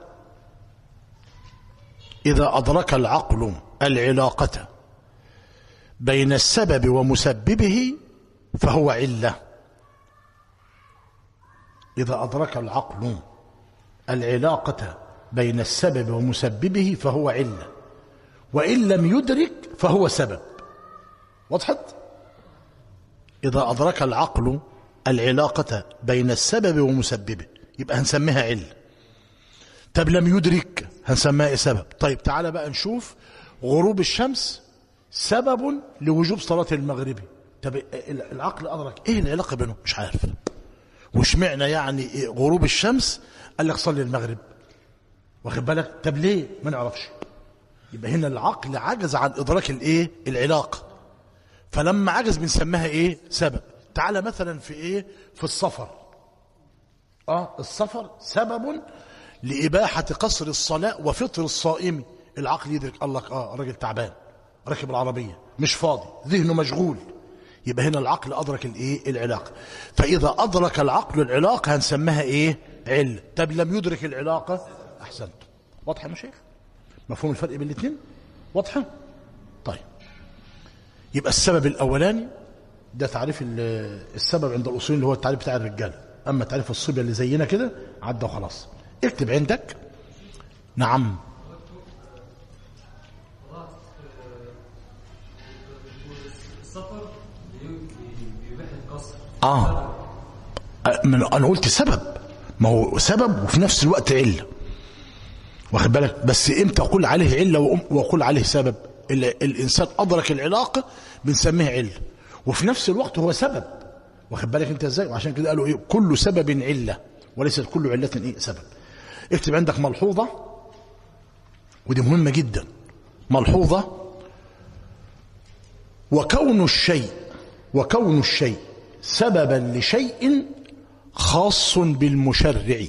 Speaker 1: إذا أدرك العقل العلاقة بين السبب ومسببه فهو علة إذا أدرك العقل العلاقة بين السبب ومسببه فهو علة وإن لم يدرك فهو سبب وضحت؟ إذا أدرك العقل العلاقة بين السبب ومسببه يبقى هنسميها علة طب لم يدرك هنسميها إيه سبب طيب تعالى بقى نشوف غروب الشمس سبب لوجوب صلاة المغرب طب العقل أدرك إيه العلاقة بينهم مش عارف وش معنى يعني إيه غروب الشمس قال لك صلي المغرب واخد بالك طب ليه ما نعرفش يبقى هنا العقل عجز عن إدراك الإيه العلاقة فلما عجز بنسميها ايه سبب تعالى مثلا في ايه في السفر اه السفر سبب لإباحة قصر الصلاة وفطر الصائم العقل يدرك قال لك اه راجل تعبان راكب العربية مش فاضي ذهنه مشغول يبقى هنا العقل أدرك الايه العلاقة فإذا أدرك العقل العلاقة هنسميها ايه علة طب لم يدرك العلاقة أحسنت واضحة يا شيخ مفهوم الفرق بين الاثنين واضحة طيب يبقى السبب الأولاني ده تعريف السبب عند الأصولين اللي هو التعريف بتاع الرجال أما تعريف الصبية اللي زينا كده عدى وخلاص اكتب عندك نعم
Speaker 2: السفر بيبيح القصر
Speaker 1: اه من انا قلت سبب ما هو سبب وفي نفس الوقت عله واخد بالك بس امتى اقول عليه عله وأم- واقول عليه سبب ال- الانسان ادرك العلاقه بنسميها عله وفي نفس الوقت هو سبب واخد بالك انت ازاي وعشان كده قالوا ايه كل سبب عله وليست كل عله ايه سبب اكتب عندك ملحوظه ودي مهمه جدا ملحوظه وكون الشيء وكون الشيء سببا لشيء خاص بالمشرع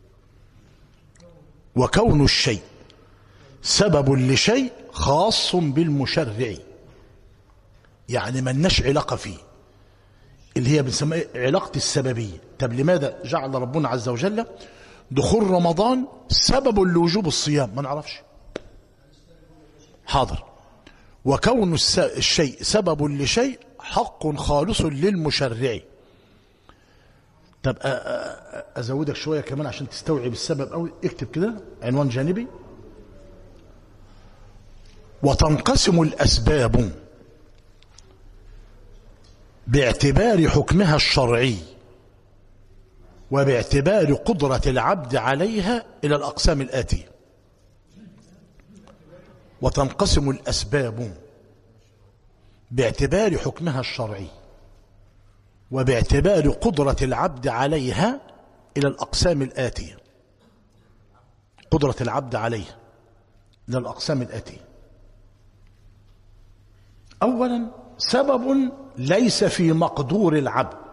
Speaker 1: وكون الشيء سبب لشيء خاص بالمشرع يعني ملناش علاقة فيه اللي هي بنسميها علاقة السببية طب لماذا جعل ربنا عز وجل دخول رمضان سبب لوجوب الصيام ما نعرفش حاضر وكون الس- الشيء سبب لشيء حق خالص للمشرع طب أ- أ- أ- ازودك شويه كمان عشان تستوعب السبب قوي اكتب كده عنوان جانبي وتنقسم الاسباب باعتبار حكمها الشرعي وباعتبار قدره العبد عليها الى الاقسام الاتيه وتنقسم الأسباب باعتبار حكمها الشرعي وباعتبار قدرة العبد عليها إلى الأقسام الآتية قدرة العبد عليها إلى الأقسام الآتية أولا سبب ليس في مقدور العبد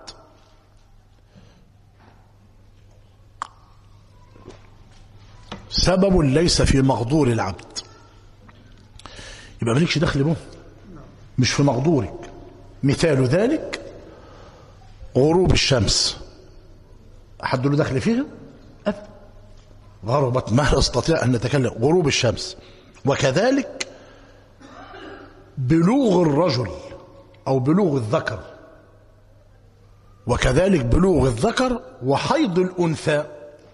Speaker 1: سبب ليس في مقدور العبد يبقى مالكش دخل به مش في مقدورك مثال ذلك غروب الشمس أحد له دخل فيها أبدا غربت ما أستطيع أن نتكلم غروب الشمس وكذلك بلوغ الرجل أو بلوغ الذكر وكذلك بلوغ الذكر وحيض الأنثى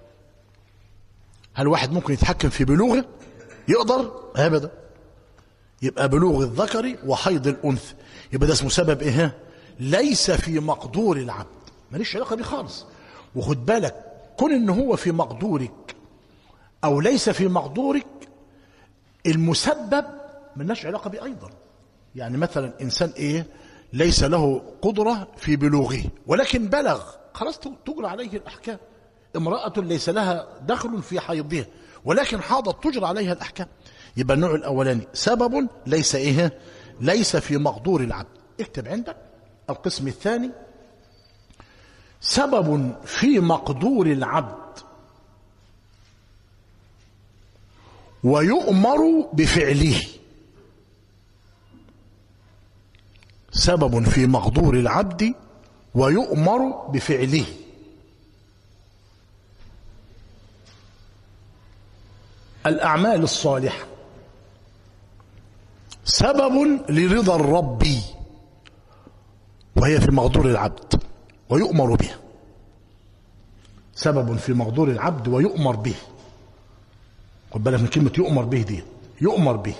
Speaker 1: هل واحد ممكن يتحكم في بلوغه يقدر أبدا يبقى بلوغ الذكر وحيض الأنثى يبقى ده اسمه سبب إيه ليس في مقدور العبد ماليش علاقة بيه خالص وخد بالك كون إن هو في مقدورك أو ليس في مقدورك المسبب ملناش علاقة بيه أيضا يعني مثلا إنسان إيه ليس له قدرة في بلوغه ولكن بلغ خلاص تجرى عليه الأحكام امرأة ليس لها دخل في حيضها ولكن حاضت تجرى عليها الأحكام يبقى النوع الأولاني سبب ليس إيه ليس في مقدور العبد اكتب عندك القسم الثاني سبب في مقدور العبد ويؤمر بفعله سبب في مقدور العبد ويؤمر بفعله الأعمال الصالحة سبب لرضا الرب وهي في مقدور العبد ويؤمر بها سبب في مقدور العبد ويؤمر به خد بالك من كلمة يؤمر به دي يؤمر به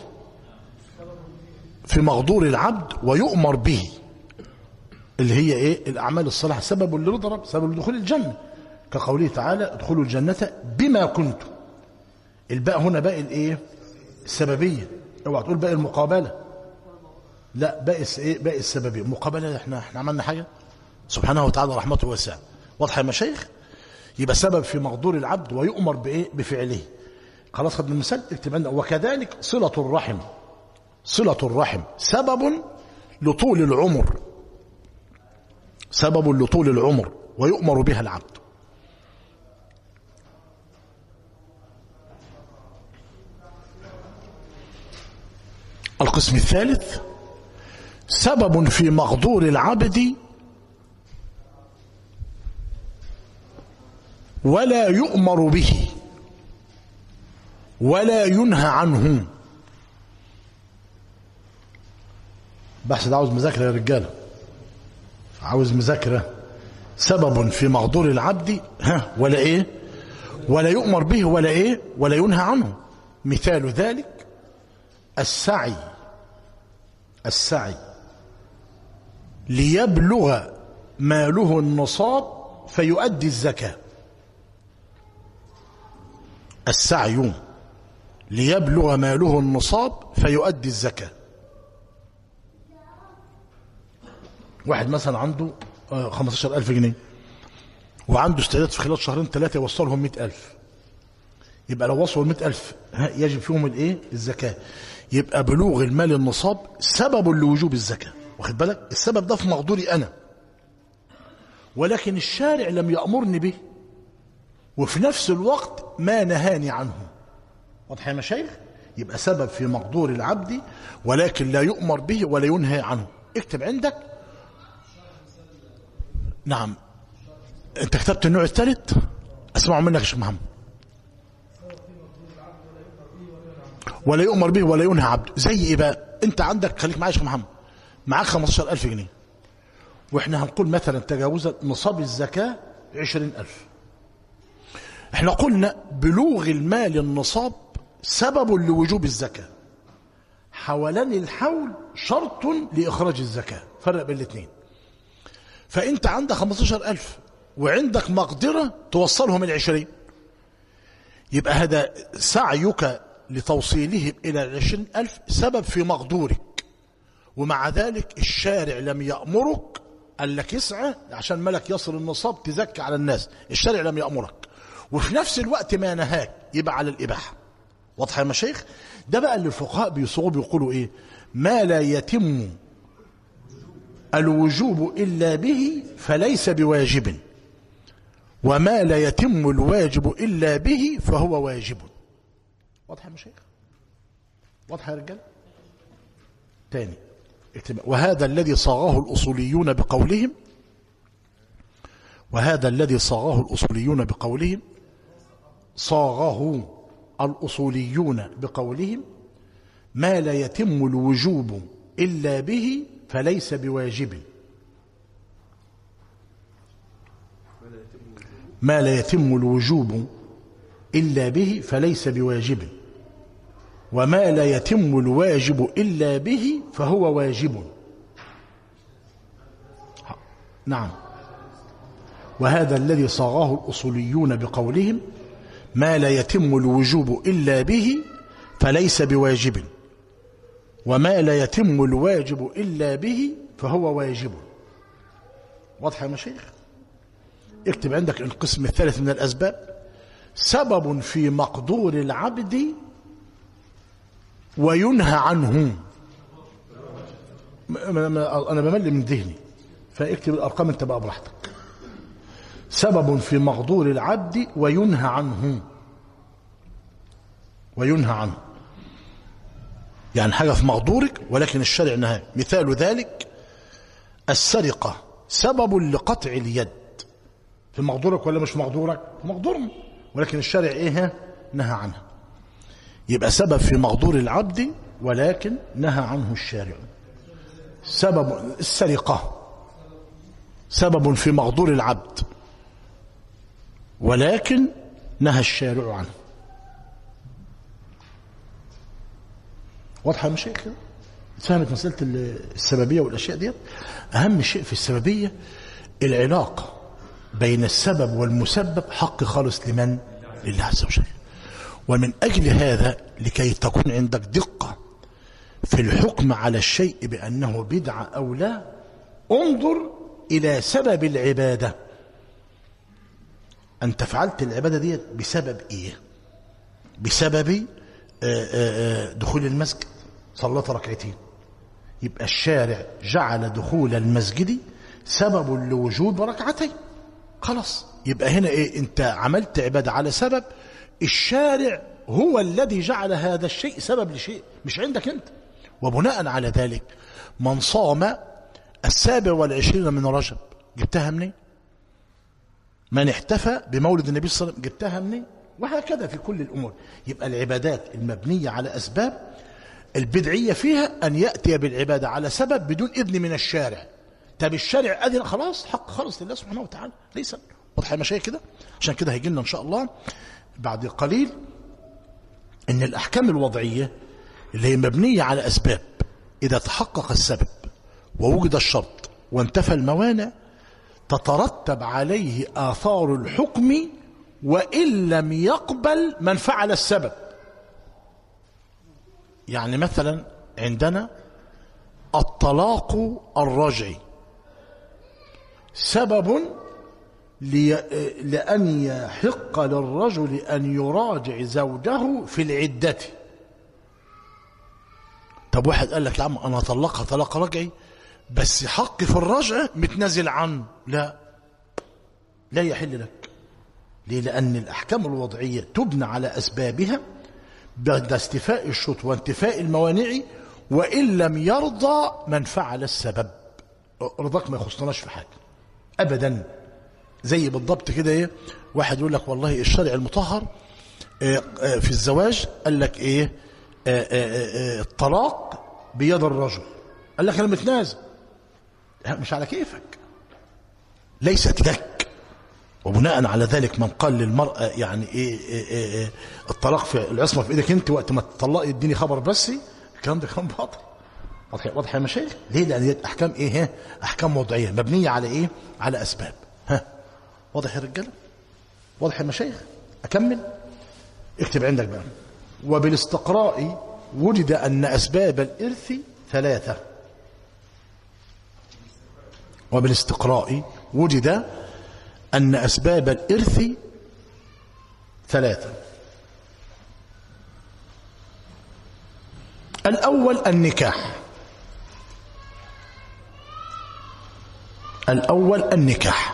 Speaker 1: في مقدور العبد ويؤمر به اللي هي ايه الاعمال الصالحه سبب لرضا رب سبب لدخول الجنه كقوله تعالى ادخلوا الجنه بما كنتم الباء هنا باء الايه السببيه اوعى تقول باء المقابله لا باء ايه باء السببيه المقابله احنا احنا عملنا حاجه سبحانه وتعالى رحمته واسعه واضحه يا مشايخ يبقى سبب في مقدور العبد ويؤمر بايه بفعله خلاص خدنا المثال اكتب عندنا وكذلك صله الرحم صله الرحم سبب لطول العمر سبب لطول العمر ويؤمر بها العبد القسم الثالث سبب في مقدور العبد ولا يؤمر به ولا ينهى عنه بحث ده عاوز مذاكرة يا رجالة عاوز مذاكرة سبب في مقدور العبد ها ولا ايه ولا يؤمر به ولا ايه ولا ينهى عنه مثال ذلك السعي السعي ليبلغ ماله النصاب فيؤدي الزكاة السعي ليبلغ ماله النصاب فيؤدي الزكاة واحد مثلا عنده آه، 15000 جنيه وعنده استعداد في خلال شهرين ثلاثة يوصلهم 100000 يبقى لو وصلوا 100000 ها، يجب فيهم الايه الزكاة يبقى بلوغ المال النصاب سبب لوجوب الزكاة واخد بالك السبب ده في مقدوري أنا ولكن الشارع لم يأمرني به وفي نفس الوقت ما نهاني عنه واضح يا مشايخ يبقى سبب في مقدور العبد ولكن لا يؤمر به ولا ينهى عنه اكتب عندك نعم انت كتبت النوع الثالث اسمعوا منك يا شيخ محمد ولا يؤمر به ولا ينهى عبد زي ايه بقى انت عندك خليك معايا يا شيخ محمد معاك 15000 جنيه واحنا هنقول مثلا تجاوز نصاب الزكاة 20000 احنا قلنا بلوغ المال النصاب سبب لوجوب الزكاة حولان الحول شرط لإخراج الزكاة فرق بين الاثنين فأنت عندك 15000 وعندك مقدرة توصلهم العشرين يبقى هذا سعيك لتوصيلهم إلى العشرين ألف سبب في مقدورك ومع ذلك الشارع لم يأمرك قال لك اسعى عشان ملك يصل النصاب تزكي على الناس الشارع لم يأمرك وفي نفس الوقت ما نهاك يبقى على الإباحة واضح يا مشايخ ده بقى اللي الفقهاء بيصغوا بيقولوا ايه ما لا يتم الوجوب إلا به فليس بواجب وما لا يتم الواجب إلا به فهو واجب واضح يا مشايخ واضح يا رجال تاني اكتب. وهذا الذي صاغه الأصوليون بقولهم وهذا الذي صاغه الأصوليون بقولهم صاغه الأصوليون بقولهم ما لا يتم الوجوب إلا به فليس بواجب ما لا يتم الوجوب إلا به فليس بواجب وما لا يتم الواجب إلا به فهو واجب نعم وهذا الذي صاغه الأصوليون بقولهم ما لا يتم الوجوب إلا به فليس بواجب وما لا يتم الواجب إلا به فهو واجب واضح يا مشايخ اكتب عندك القسم الثالث من الأسباب سبب في مقدور العبد وينهى عنه م- م- م- أنا بمل من ذهني فاكتب الأرقام انت بقى براحتك سبب في مقدور العبد وينهى عنه وينهى عنه يعني حاجة في مقدورك ولكن الشرع نهى مثال ذلك السرقة سبب لقطع اليد في مقدورك ولا مش مقدورك في مقدور ولكن الشرع ايه نهى عنها يبقى سبب في مقدور العبد ولكن نهى عنه الشارع سبب السرقة سبب في مقدور العبد ولكن نهى الشارع عنه واضحة يا مشايخ كده؟ فهمت مسألة السببية والأشياء دي أهم شيء في السببية العلاقة بين السبب والمسبب حق خالص لمن؟ لله عز وجل ومن أجل هذا لكي تكون عندك دقة في الحكم على الشيء بأنه بدعة أو لا انظر إلى سبب العبادة أنت فعلت العبادة دي بسبب إيه بسبب آه، آه، آه، دخول المسجد صلت ركعتين يبقى الشارع جعل دخول المسجد سبب لوجود ركعتين خلاص يبقى هنا ايه انت عملت عبادة على سبب الشارع هو الذي جعل هذا الشيء سبب لشيء مش عندك انت وبناء على ذلك من صام السابع والعشرين من رجب جبتها منين من احتفى بمولد النبي صلى الله عليه وسلم جبتها منين وهكذا في كل الأمور يبقى العبادات المبنية على أسباب البدعية فيها أن يأتي بالعبادة على سبب بدون إذن من الشارع طب الشارع أذن خلاص حق خالص لله سبحانه وتعالى ليس واضح يا مشايخ كده عشان كده هيجي لنا إن شاء الله بعد قليل ان الاحكام الوضعيه اللي هي مبنيه على اسباب اذا تحقق السبب ووجد الشرط وانتفى الموانع تترتب عليه اثار الحكم وان لم يقبل من فعل السبب يعني مثلا عندنا الطلاق الرجعي سبب لي... لأن يحق للرجل أن يراجع زوجه في العدة طب واحد قال لك يا عم أنا طلقها طلاق رجعي بس حقي في الرجع متنازل عنه لا لا يحل لك ليه لأن الأحكام الوضعية تبنى على أسبابها بعد استيفاء الشروط وانتفاء الموانع وإن لم يرضى من فعل السبب رضاك ما يخصناش في حاجة أبدا زي بالضبط كده ايه واحد يقول لك والله الشرع المطهر آه، آه، في الزواج قال لك ايه آه، آه، آه، الطلاق بيد الرجل قال لك انا متنازل لا، مش على كيفك ليست لك وبناء على ذلك من قال للمرأة يعني إيه, إيه, إيه, إيه الطلاق في العصمة في إيدك أنت وقت ما تطلقي اديني خبر بس الكلام ده كلام باطل واضح واضح يا مشايخ ليه لأن دي أحكام إيه ها؟ أحكام وضعية مبنية على إيه على أسباب ها واضح يا رجالة واضح يا مشايخ أكمل اكتب عندك بقى وبالاستقراء وجد أن أسباب الإرث ثلاثة وبالاستقراء وجد أن أسباب الإرث ثلاثة الأول النكاح الأول النكاح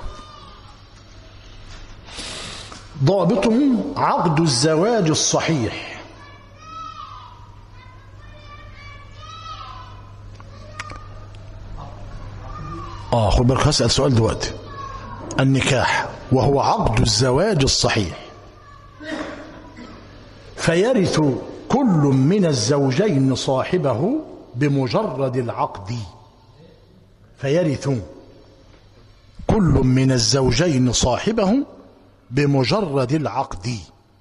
Speaker 1: ضابطه عقد الزواج الصحيح اه خد بالك هسأل سؤال دلوقتي النكاح وهو عقد الزواج الصحيح فيرث كل من الزوجين صاحبه بمجرد العقد فيرث كل من الزوجين صاحبه بمجرد العقد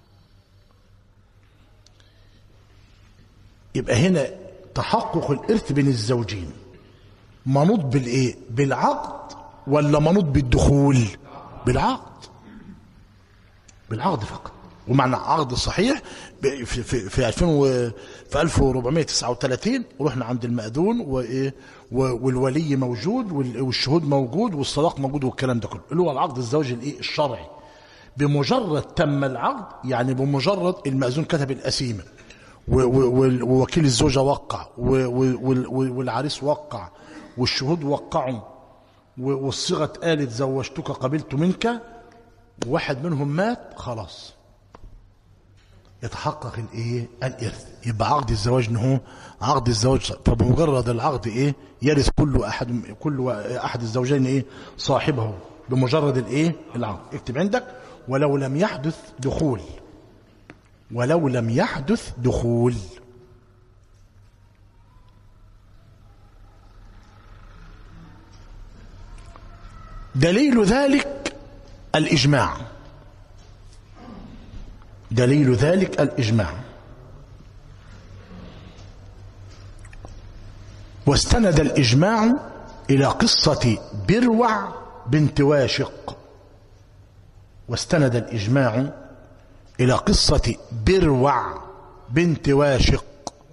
Speaker 1: يبقى هنا تحقق الإرث بين الزوجين منوط بالإيه بالعقد ولا منوط بالدخول بالعقد بالعقد فقط ومعنى عقد صحيح ب- في في في 2000 و في 1439 رحنا عند المأذون وايه و- والولي موجود وال- والشهود موجود والصداق موجود والكلام ده كله اللي هو العقد الزواج الايه الشرعي بمجرد تم العقد يعني بمجرد المأذون كتب القسيمه و- و- وال- ووكيل الزوجه وقع و- و- وال- والعريس وقع والشهود وقعوا و- والصيغه اتقالت زوجتك قبلت منك واحد منهم مات خلاص يتحقق الايه الارث يبقى عقد الزواج ان هو عقد الزواج فبمجرد العقد ايه يرث كل احد كل احد الزوجين ايه صاحبه بمجرد الايه العقد اكتب عندك ولو لم يحدث دخول ولو لم يحدث دخول دليل ذلك الإجماع دليل ذلك الإجماع واستند الإجماع إلى قصة بروع بنت واشق واستند الإجماع إلى قصة بروع بنت واشق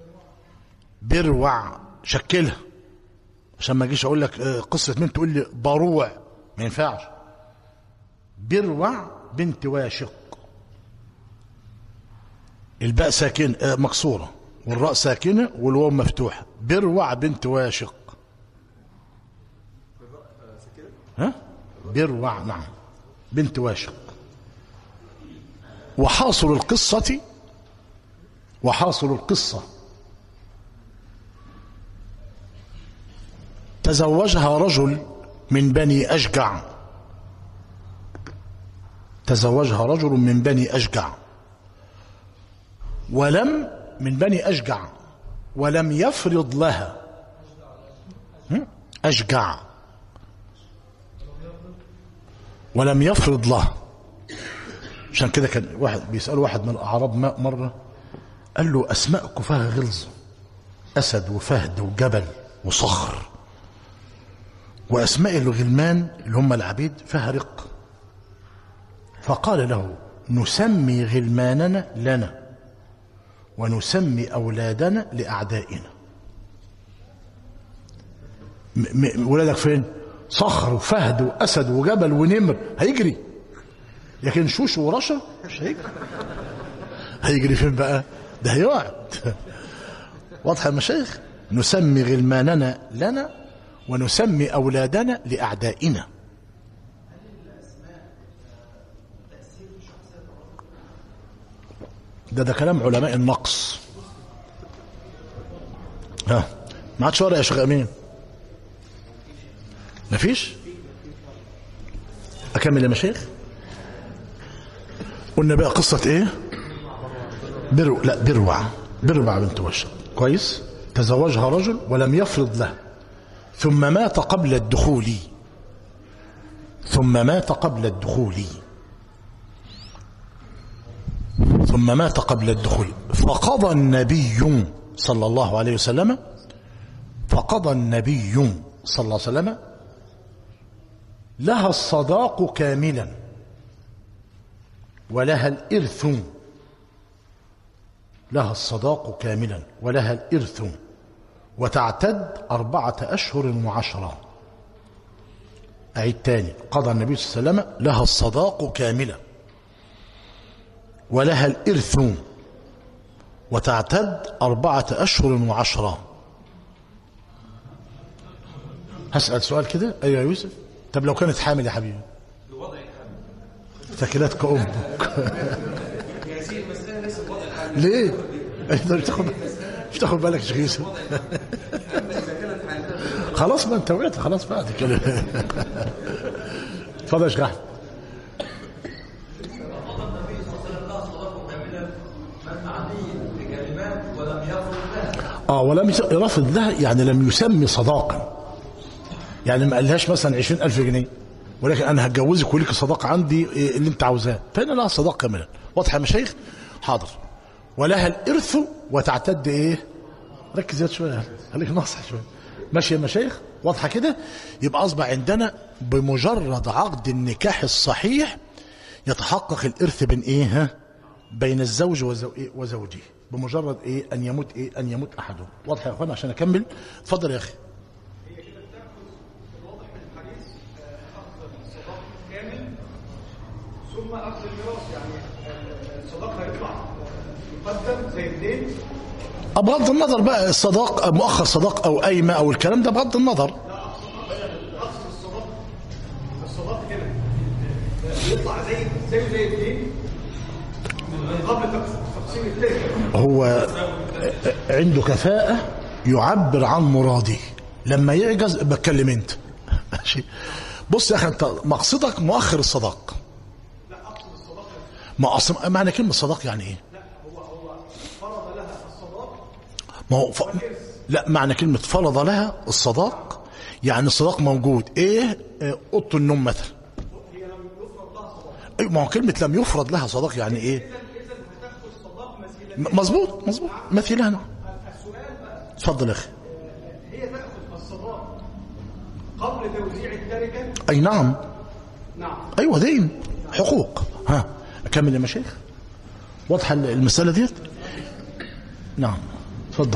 Speaker 1: بروع شكلها عشان ما اجيش اقول لك آه، قصه مين تقول لي بروع ما ينفعش بروع بنت واشق الباء ساكن آه، مكسوره والراء ساكنه والواو مفتوحه بروع بنت واشق ها بروع نعم بنت واشق وحاصل القصه وحاصل القصه تزوجها رجل من بني أشجع تزوجها رجل من بني أشجع ولم من بني أشجع ولم يفرض لها هم؟ أشجع ولم يفرض لها عشان كده كان واحد بيسأل واحد من الأعراب ما- مرة قال له أسماءكم فيها غلظة أسد وفهد وجبل وصخر وأسماء الغلمان اللي هم العبيد فيها رق فقال له نسمي غلماننا لنا ونسمي أولادنا لأعدائنا م- م- ولادك فين صخر وفهد وأسد وجبل ونمر هيجري لكن شوش ورشا مش هيجري هيجري فين بقى ده هيقعد واضح يا مشايخ نسمي غلماننا لنا ونسمي أولادنا لأعدائنا ده ده كلام علماء النقص ها ما عادش ورق يا شيخ امين مفيش اكمل يا مشايخ قلنا بقى قصة ايه برو لا بروع بروع بنت وشق كويس تزوجها رجل ولم يفرض له ثم مات قبل الدخول ثم مات قبل الدخول ثم مات قبل الدخول فقضى النبي صلى الله عليه وسلم فقضى النبي صلى الله عليه وسلم لها الصداق كاملا ولها الإرث لها الصداق كاملا ولها الإرث وتعتد أربعة أشهر وعشرة أعيد تاني قضى النبي صلى الله عليه وسلم لها الصداق كاملا ولها الإرث وتعتد أربعة أشهر وعشرة هسأل سؤال كده أيوة يا يوسف طب لو كانت حامل يا حبيبي ثكلتك أمك ليه؟ انت مش تاخد مش تاخد بالك يا شيخ يوسف خلاص ما انت وقعت خلاص بعد كده اتفضل يا شيخ احمد اه ولم يرفض لها يعني لم يسمي صداقا يعني ما قالهاش مثلا عشرين ألف جنيه ولكن أنا هتجوزك وليك صداقة عندي إيه اللي أنت عاوزاه فهنا لها صداقة كاملة واضحة يا مشايخ حاضر ولها الإرث وتعتد إيه ركز زيادة شوية خليك ناصح شوية ماشي يا مشايخ واضحة كده يبقى أصبح عندنا بمجرد عقد النكاح الصحيح يتحقق الإرث بين إيه ها بين الزوج وزو إيه وزوجه بمجرد إيه أن يموت إيه أن يموت أحدهم واضح يا أخوانا عشان أكمل اتفضل يا أخي
Speaker 3: ثم اخذ الميراث يعني الصداق هيطلع يقدم زي الدين
Speaker 1: بغض النظر بقى الصداق مؤخر صداق او قايمه او الكلام ده بغض النظر
Speaker 3: اقصد الصداق الصداق كده يطلع زي زيه زي الدين من قبل تقسيم التركه
Speaker 1: هو عنده كفاءه يعبر عن مراده لما يعجز بتكلم انت ماشي بص يا اخي انت مقصدك مؤخر الصداق ما اصلا معنى كلمه صداق يعني ايه ما هو ف... لا معنى كلمة فرض لها الصداق يعني الصداق موجود ايه آه، اوضه النوم مثلا أيوة، ما هو كلمة لم يفرض لها صداق يعني ايه م- مظبوط مظبوط مثلها نعم اتفضل يا اخي
Speaker 3: هي تاخذ الصداق قبل توزيع التركه
Speaker 1: اي نعم
Speaker 3: نعم
Speaker 1: ايوه دين حقوق ها اكمل يا مشايخ واضحه المساله ديت نعم اتفضل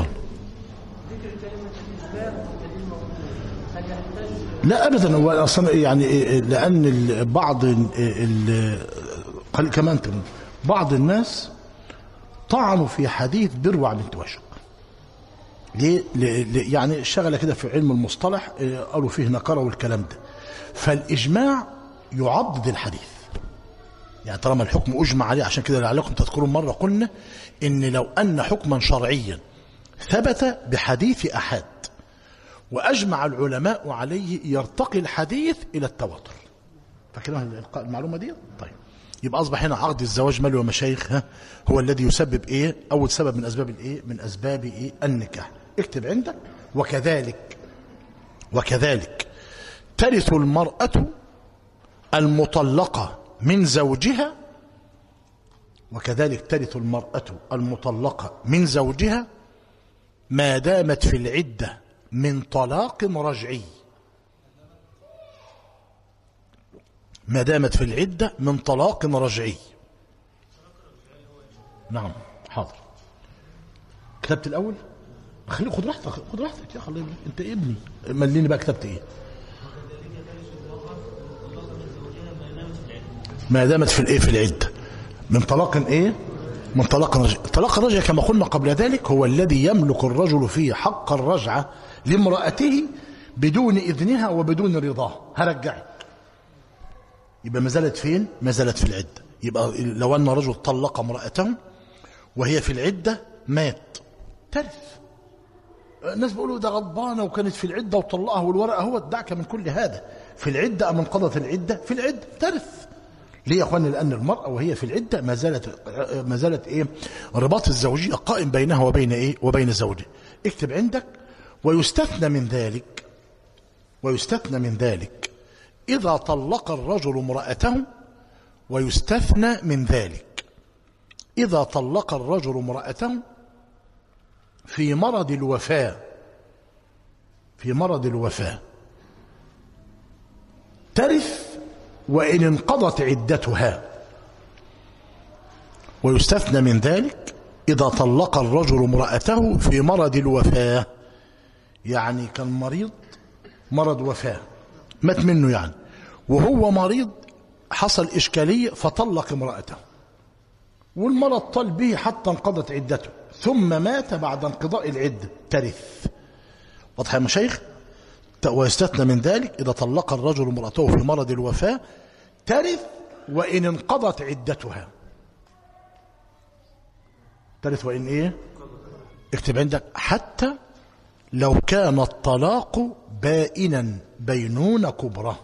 Speaker 1: لا ابدا هو اصلا يعني لان ال- بعض ال- ال- قال كمان تاني، بعض الناس طعنوا في حديث بروع بنت وشق ليه؟ ل- ل- يعني شغله كده في علم المصطلح آه، قالوا فيه نكره والكلام ده فالاجماع يعضد الحديث يعني طالما الحكم اجمع عليه عشان كده لعلكم تذكرون مره قلنا ان لو ان حكما شرعيا ثبت بحديث احد وأجمع العلماء عليه يرتقي الحديث إلى التواتر فاكرين المعلومة دي طيب يبقى أصبح هنا عقد الزواج مالي ومشايخ ها هو الذي يسبب إيه أول سبب من أسباب الإيه من أسباب إيه النكاح اكتب عندك وكذلك وكذلك ترث المرأة المطلقة من زوجها وكذلك ترث المرأة المطلقة من زوجها ما دامت في العدة من طلاق رجعي ما دامت في العدة من طلاق رجعي نعم حاضر كتبت الأول خلي خد راحتك خد راحتك يا خلي انت ابني مليني بقى كتبت ايه ما دامت في الايه في العده من طلاق ايه من طلاق رجع طلاق الرجع كما قلنا قبل ذلك هو الذي يملك الرجل فيه حق الرجعه لامراته بدون اذنها وبدون رضاه هرجعك يبقى ما زالت فين ما زالت في العده يبقى لو ان رجل طلق امراته وهي في العده مات ترث الناس بيقولوا ده غضبانه وكانت في العده وطلقها والورقه هو دعك من كل هذا في العده ام انقضت العده في العده ترث ليه يا اخواني لان المراه وهي في العده ما زالت ما زالت ايه رباط الزوجيه قائم بينها وبين ايه وبين زوجها اكتب عندك ويستثنى من ذلك ويستثنى من ذلك اذا طلق الرجل امراته ويستثنى من ذلك اذا طلق الرجل امراته في مرض الوفاة في مرض الوفاة ترث وإن انقضت عدتها ويستثنى من ذلك إذا طلق الرجل امرأته في مرض الوفاة يعني كان مريض مرض وفاة مات منه يعني وهو مريض حصل إشكالية فطلق امرأته والمرض طال به حتى انقضت عدته ثم مات بعد انقضاء العدة ترث واضح يا مشايخ ويستثنى من ذلك إذا طلق الرجل امرأته في مرض الوفاة ترث وإن انقضت عدتها ترث وإن إيه اكتب عندك حتى لو كان الطلاق بائنا بينون كبرى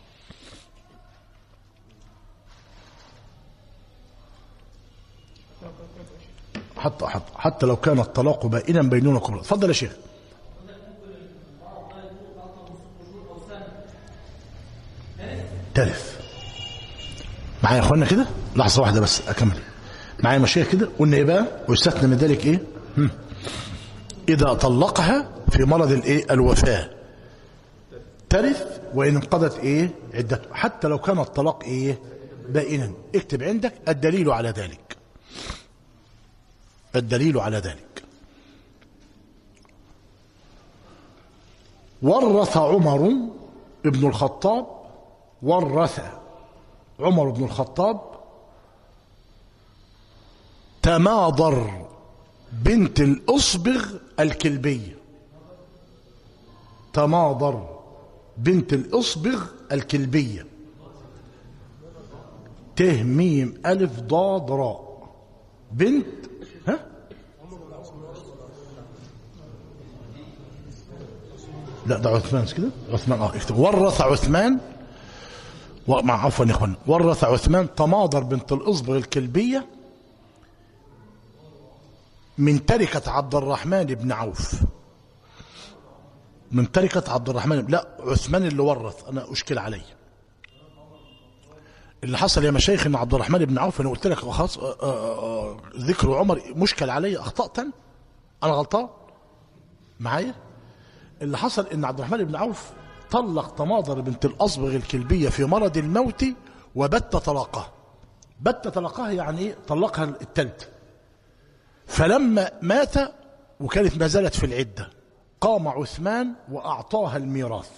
Speaker 1: حتى حتى حتى لو كان الطلاق بائنا بينون كبرى اتفضل يا شيخ ترث معايا يا اخوانا كده لحظه واحده بس اكمل معايا مشايخ كده قلنا ايه بقى ويستثنى من ذلك ايه هم. اذا طلقها في مرض الايه الوفاه ترث وان انقضت ايه عدته حتى لو كان الطلاق ايه بائنا اكتب عندك الدليل على ذلك الدليل على ذلك ورث عمر ابن الخطاب ورث عمر بن الخطاب تماضر بنت الأصبغ الكلبية تماضر بنت الأصبغ الكلبية ته ميم ألف ضاد راء بنت ها لا ده عثمان مش كده عثمان اه اكتب ورث عثمان مع عفوا يا اخوان ورث عثمان تماضر بنت الاصبغ الكلبيه من تركة عبد الرحمن بن عوف من تركة عبد الرحمن لا عثمان اللي ورث انا اشكل علي اللي حصل يا مشايخ ان عبد الرحمن بن عوف انا قلت لك خلاص ذكر عمر مشكل علي اخطات انا غلطان معايا اللي حصل ان عبد الرحمن بن عوف طلق تماضر بنت الأصبغ الكلبية في مرض الموت وبت طلاقها بت طلاقها يعني ايه طلقها التالت فلما مات وكانت ما زالت في العدة قام عثمان وأعطاها الميراث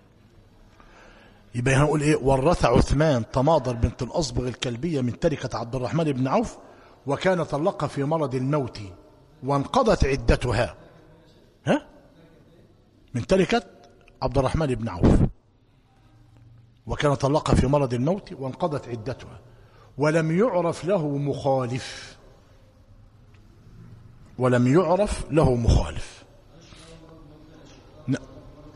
Speaker 1: يبقى هنقول ايه ورث عثمان تماضر بنت الأصبغ الكلبية من تركة عبد الرحمن بن عوف وكان طلقها في مرض الموت وانقضت عدتها ها من تركة عبد الرحمن بن عوف وكان طلقها في مرض الموت وانقضت عدتها ولم يعرف له مخالف ولم يعرف له مخالف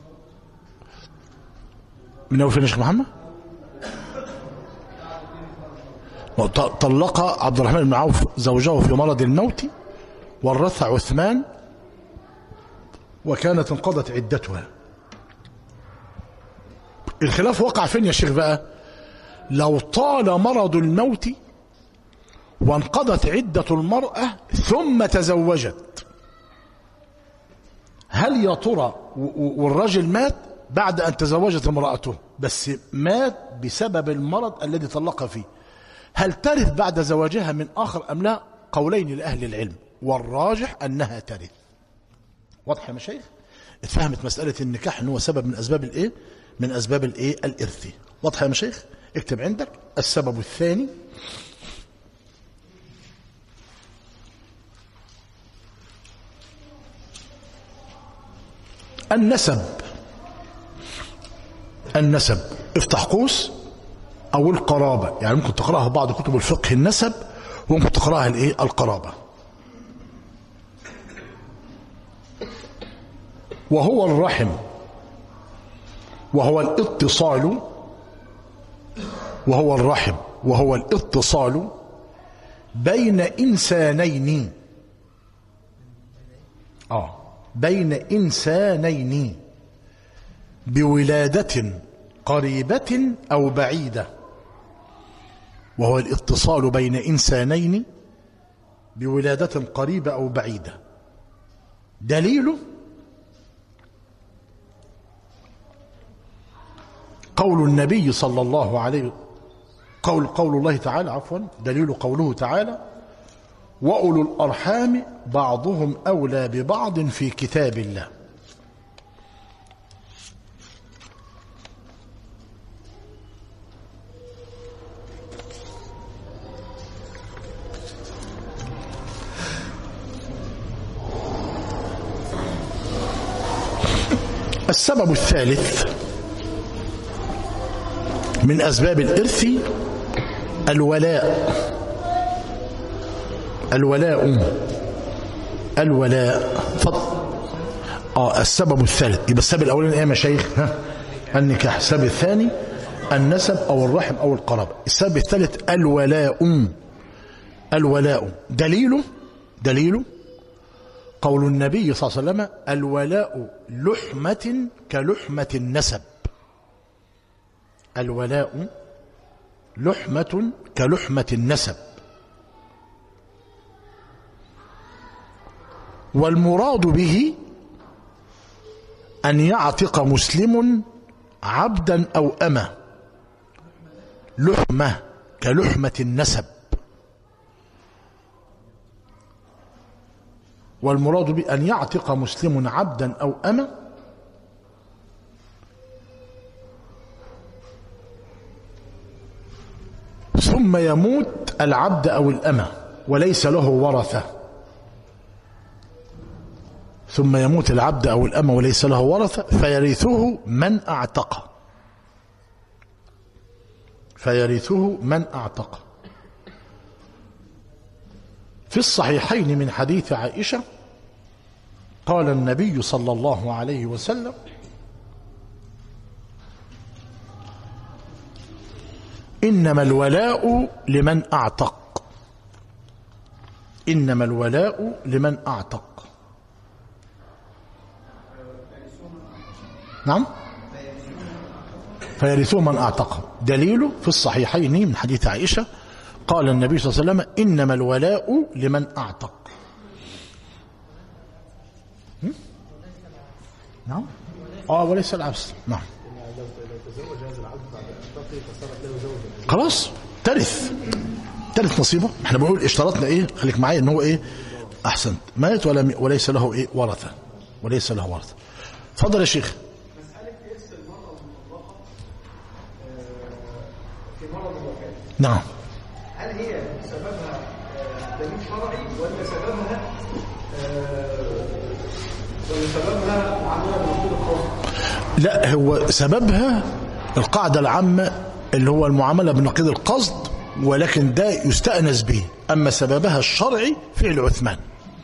Speaker 1: من أول فين يا شيخ محمد ط- طلق عبد الرحمن بن عوف زوجه في مرض الموت ورث عثمان وكانت انقضت عدتها الخلاف وقع فين يا شيخ بقى لو طال مرض الموت وانقضت عدة المرأة ثم تزوجت هل يا ترى و- و- والرجل مات بعد أن تزوجت امرأته بس مات بسبب المرض الذي طلق فيه هل ترث بعد زواجها من آخر أم لا قولين لأهل العلم والراجح أنها ترث واضح يا مشايخ اتفهمت مسألة النكاح أنه سبب من أسباب الإيه من أسباب الإيه الإرث واضح يا مشايخ اكتب عندك السبب الثاني النسب النسب افتح قوس او القرابه يعني ممكن تقراها بعض كتب الفقه النسب وممكن تقراها الايه القرابه وهو الرحم وهو الاتصال وهو الرحم وهو الاتصال بين انسانين اه بين انسانين بولاده قريبه او بعيده وهو الاتصال بين انسانين بولاده قريبه او بعيده دليله قول النبي صلى الله عليه قول قول الله تعالى عفوا دليل قوله تعالى واولو الارحام بعضهم اولى ببعض في كتاب الله السبب الثالث من أسباب الإرث الولاء الولاء الولاء فضل اه السبب الثالث يبقى السبب الاولاني ايه يا مشايخ ها النكاح السبب الثاني النسب او الرحم او القرابه السبب الثالث الولاء الولاء دليله دليله قول النبي صلى الله عليه وسلم الولاء لحمة كلحمة النسب الولاء لحمة كلحمة النسب والمراد به أن يعتق مسلم عبدا أو أمة لحمة كلحمة النسب والمراد بأن يعتق مسلم عبدا أو أمة ثم يموت العبد أو الأمة وليس له ورثة ثم يموت العبد أو الأمة وليس له ورثة فيرثه من أعتقه فيرثه من أعتقه في الصحيحين من حديث عائشة قال النبي صلى الله عليه وسلم إنما الولاء لمن أعتق إنما الولاء لمن أعتق نعم فيرثوه من أعتقه دليله في الصحيحين من حديث عائشة قال النبي صلى الله عليه وسلم إنما الولاء لمن أعتق هم؟ نعم آه وليس العبس نعم خلاص ترث ترث نصيبه احنا بنقول اشترطنا ايه خليك معايا ان هو ايه احسنت مات ولم وليس له ايه ورثه وليس له ورثه اتفضل يا شيخ
Speaker 3: في مرض الوفاة
Speaker 1: نعم
Speaker 3: هل هي سببها آه، دليل شرعي ولا سببها آه، ولا سببها معاملة بنقيض القصد؟
Speaker 1: لا هو سببها القاعدة العامة اللي هو المعاملة بنقيض القصد ولكن ده يستأنس به أما سببها الشرعي فعل عثمان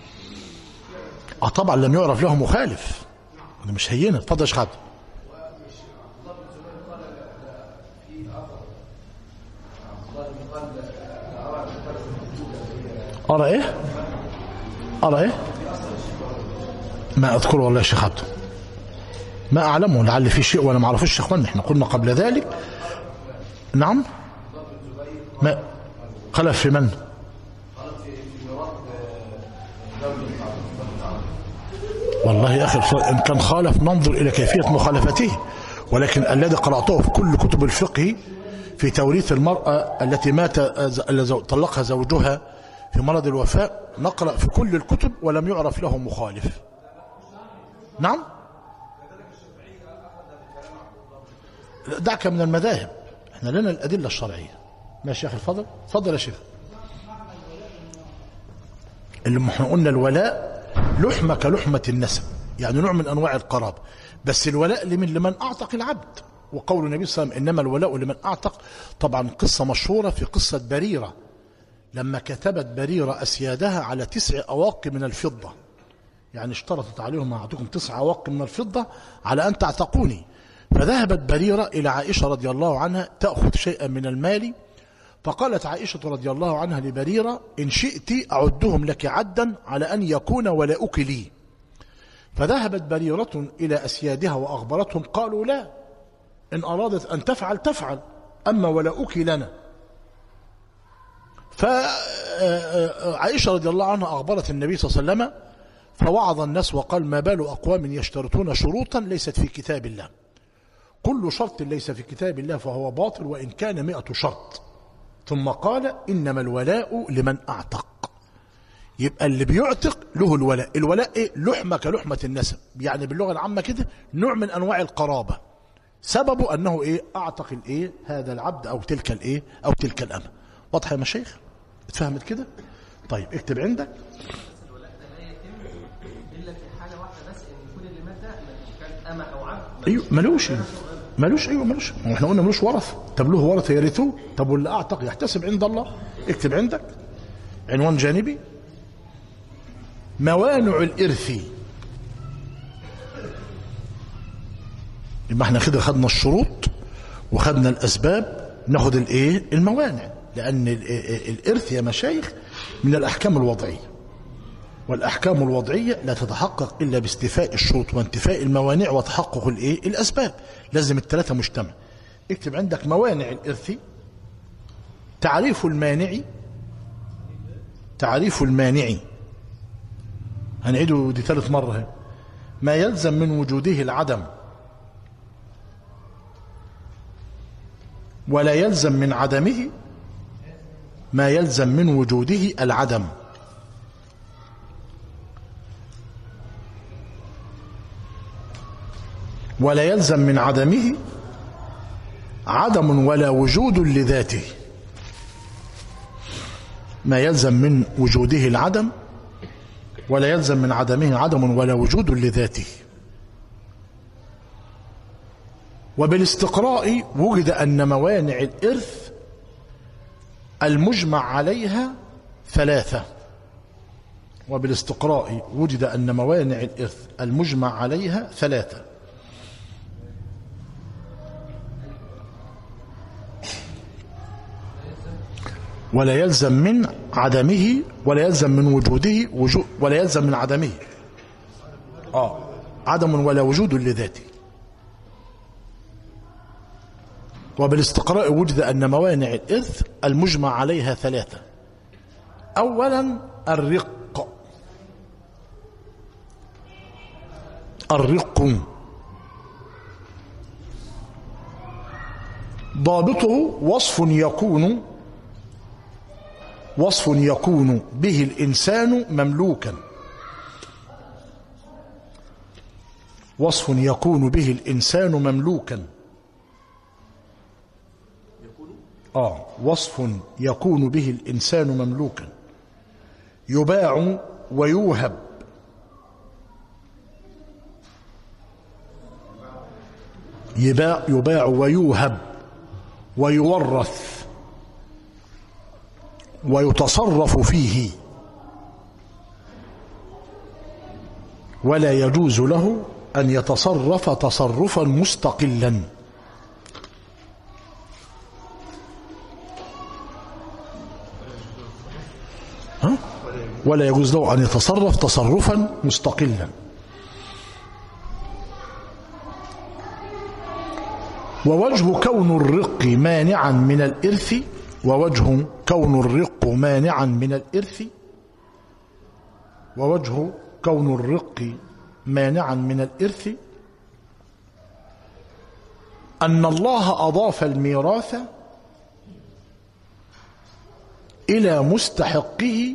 Speaker 1: اه طبعا لم يعرف له مخالف ده مش هينة اتفضل يا شيخ عبد أرى إيه أرى إيه ما أذكره والله يا شيخ عبده ما أعلمه لعل في شيء ولا ما أعرفش يا إخوان إحنا قلنا قبل ذلك نعم ما خلف في من والله يا أخي إن كان خالف ننظر إلى كيفية مخالفته ولكن الذي قرأته في كل كتب الفقه في توريث المرأة التي مات الذي طلقها زوجها في مرض الوفاء نقرأ في كل الكتب ولم يعرف له مخالف نعم دعك من المذاهب احنا لنا الأدلة الشرعية ماشي يا أخي الفضل تفضل يا شيخ اللي احنا قلنا الولاء لحمة كلحمة النسب يعني نوع من أنواع القرابة بس الولاء لمن لمن أعتق العبد وقول النبي صلى الله عليه وسلم إنما الولاء لمن أعتق طبعا قصة مشهورة في قصة بريرة لما كتبت بريرة أسيادها على تسع أواق من الفضة يعني اشترطت عليهم أعطيكم تسع أواق من الفضة على أن تعتقوني فذهبت بريرة إلى عائشة رضي الله عنها تأخذ شيئا من المال فقالت عائشة رضي الله عنها لبريرة إن شئت أعدهم لك عدا على أن يكون ولاؤك لي فذهبت بريرة إلى أسيادها وأخبرتهم قالوا لا إن أرادت أن تفعل تفعل أما ولاؤك لنا فعائشة رضي الله عنها أخبرت النبي صلى الله عليه وسلم فوعظ الناس وقال ما بال أقوام يشترطون شروطا ليست في كتاب الله كل شرط ليس في كتاب الله فهو باطل وإن كان مئة شرط ثم قال إنما الولاء لمن أعتق يبقى اللي بيعتق له الولاء الولاء إيه؟ لحمة كلحمة النسب يعني باللغة العامة كده نوع من أنواع القرابة سببه أنه إيه أعتق الإيه هذا العبد أو تلك الإيه أو تلك الأمة واضح يا مشايخ اتفهمت كده طيب اكتب عندك
Speaker 2: الولاء ده لا يتم الا في حاله واحده بس ان يكون اللي مات ده كان اما او عبد
Speaker 1: ايوه ملوش ملوش ايوه ملوش ما احنا قلنا ملوش ورث طب له ورثه يرثوه طب واللي اعتق يحتسب عند الله اكتب عندك عنوان جانبي موانع الارث يبقى احنا كده خدنا الشروط وخدنا الاسباب ناخد الايه الموانع لان ال- ال- الارث يا مشايخ من الاحكام الوضعيه والأحكام الوضعية لا تتحقق إلا باستيفاء الشروط وانتفاء الموانع وتحقق الإيه؟ الأسباب لازم الثلاثة مجتمع اكتب عندك موانع الإرث تعريف المانع تعريف المانع هنعيده دي ثالث مرة هي. ما يلزم من وجوده العدم ولا يلزم من عدمه ما يلزم من وجوده العدم ولا يلزم من عدمه عدم ولا وجود لذاته ما يلزم من وجوده العدم ولا يلزم من عدمه عدم ولا وجود لذاته وبالاستقراء وجد أن موانع الإرث المجمع عليها ثلاثة وبالاستقراء وجد أن موانع الإرث المجمع عليها ثلاثة ولا يلزم من عدمه ولا يلزم من وجوده وجود ولا يلزم من عدمه اه عدم ولا وجود لذاته وبالاستقراء وجد أن موانع الإرث المجمع عليها ثلاثة أولا الرق الرق ضابطه وصف يكون وصف يكون به الإنسان مملوكا وصف يكون به الإنسان مملوكا آه وصف يكون به الإنسان مملوكا يباع ويوهب يباع, يباع ويوهب ويورث ويتصرف فيه ولا يجوز له أن يتصرف تصرفا مستقلا ها؟ ولا يجوز له أن يتصرف تصرفا مستقلا ووجه كون الرق مانعا من الإرث ووجه كون الرق مانعا من الإرث ووجه كون الرق مانعا من الإرث أن الله أضاف الميراث إلى مستحقه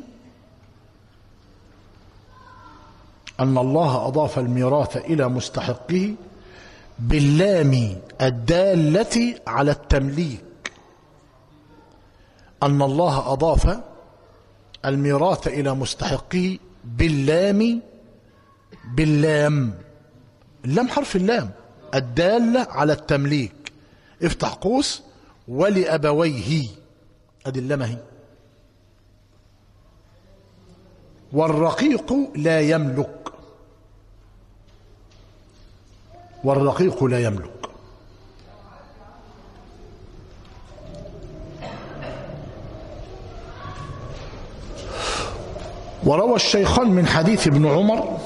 Speaker 1: أن الله أضاف الميراث إلى مستحقه باللام الدالة على التمليك أن الله أضاف الميراث إلى مستحقه باللام باللام اللام حرف اللام الدالة على التمليك افتح قوس ولأبويه أدي اللام اهي والرقيق لا يملك والرقيق لا يملك وروى الشيخان من حديث ابن عمر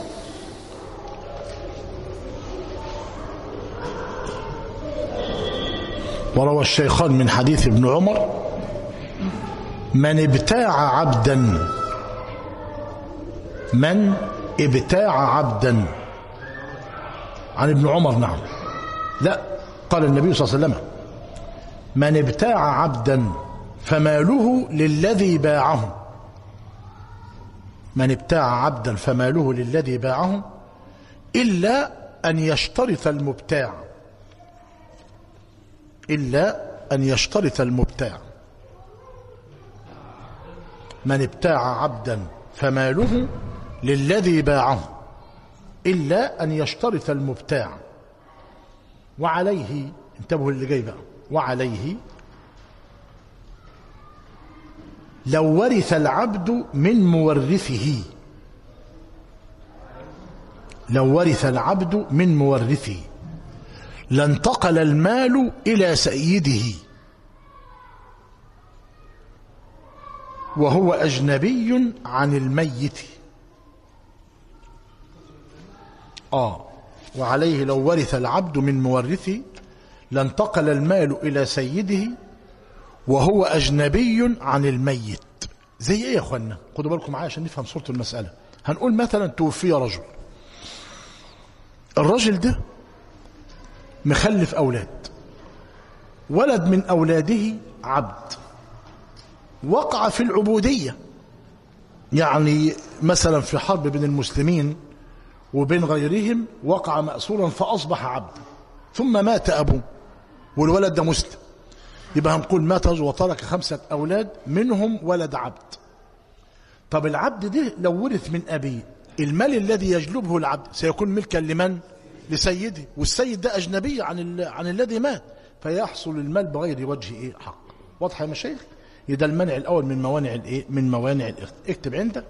Speaker 1: وروى الشيخان من حديث ابن عمر من ابتاع عبدا من ابتاع عبدا عن ابن عمر نعم لا قال النبي صلى الله عليه وسلم من ابتاع عبدا فماله للذي باعه من ابتاع عبدا فماله للذي باعه إلا أن يشترط المبتاع إلا أن يشترط المبتاع من ابتاع عبدا فماله للذي باعه إلا أن يشترط المبتاع وعليه انتبهوا اللي جاي بقى وعليه لو ورث العبد من مورثه لو ورث العبد من مورثه لانتقل المال إلى سيده وهو أجنبي عن الميت آه وعليه لو ورث العبد من مورثه لانتقل المال إلى سيده وهو أجنبي عن الميت زي إيه يا أخوانا خدوا بالكم معايا عشان نفهم صورة المسألة هنقول مثلا توفي رجل الرجل ده مخلف أولاد ولد من أولاده عبد وقع في العبودية يعني مثلا في حرب بين المسلمين وبين غيرهم وقع مأسورا فأصبح عبدا ثم مات أبوه والولد ده مسلم يبقى هنقول مات رجل وترك خمسة أولاد منهم ولد عبد طب العبد ده لو ورث من أبيه المال الذي يجلبه العبد سيكون ملكا لمن؟ لسيده والسيد ده أجنبي عن, ال... عن الذي مات فيحصل المال بغير وجه إيه حق واضح يا مشايخ؟ ده المنع الأول من موانع الإيه؟ من موانع الإرث اكتب عندك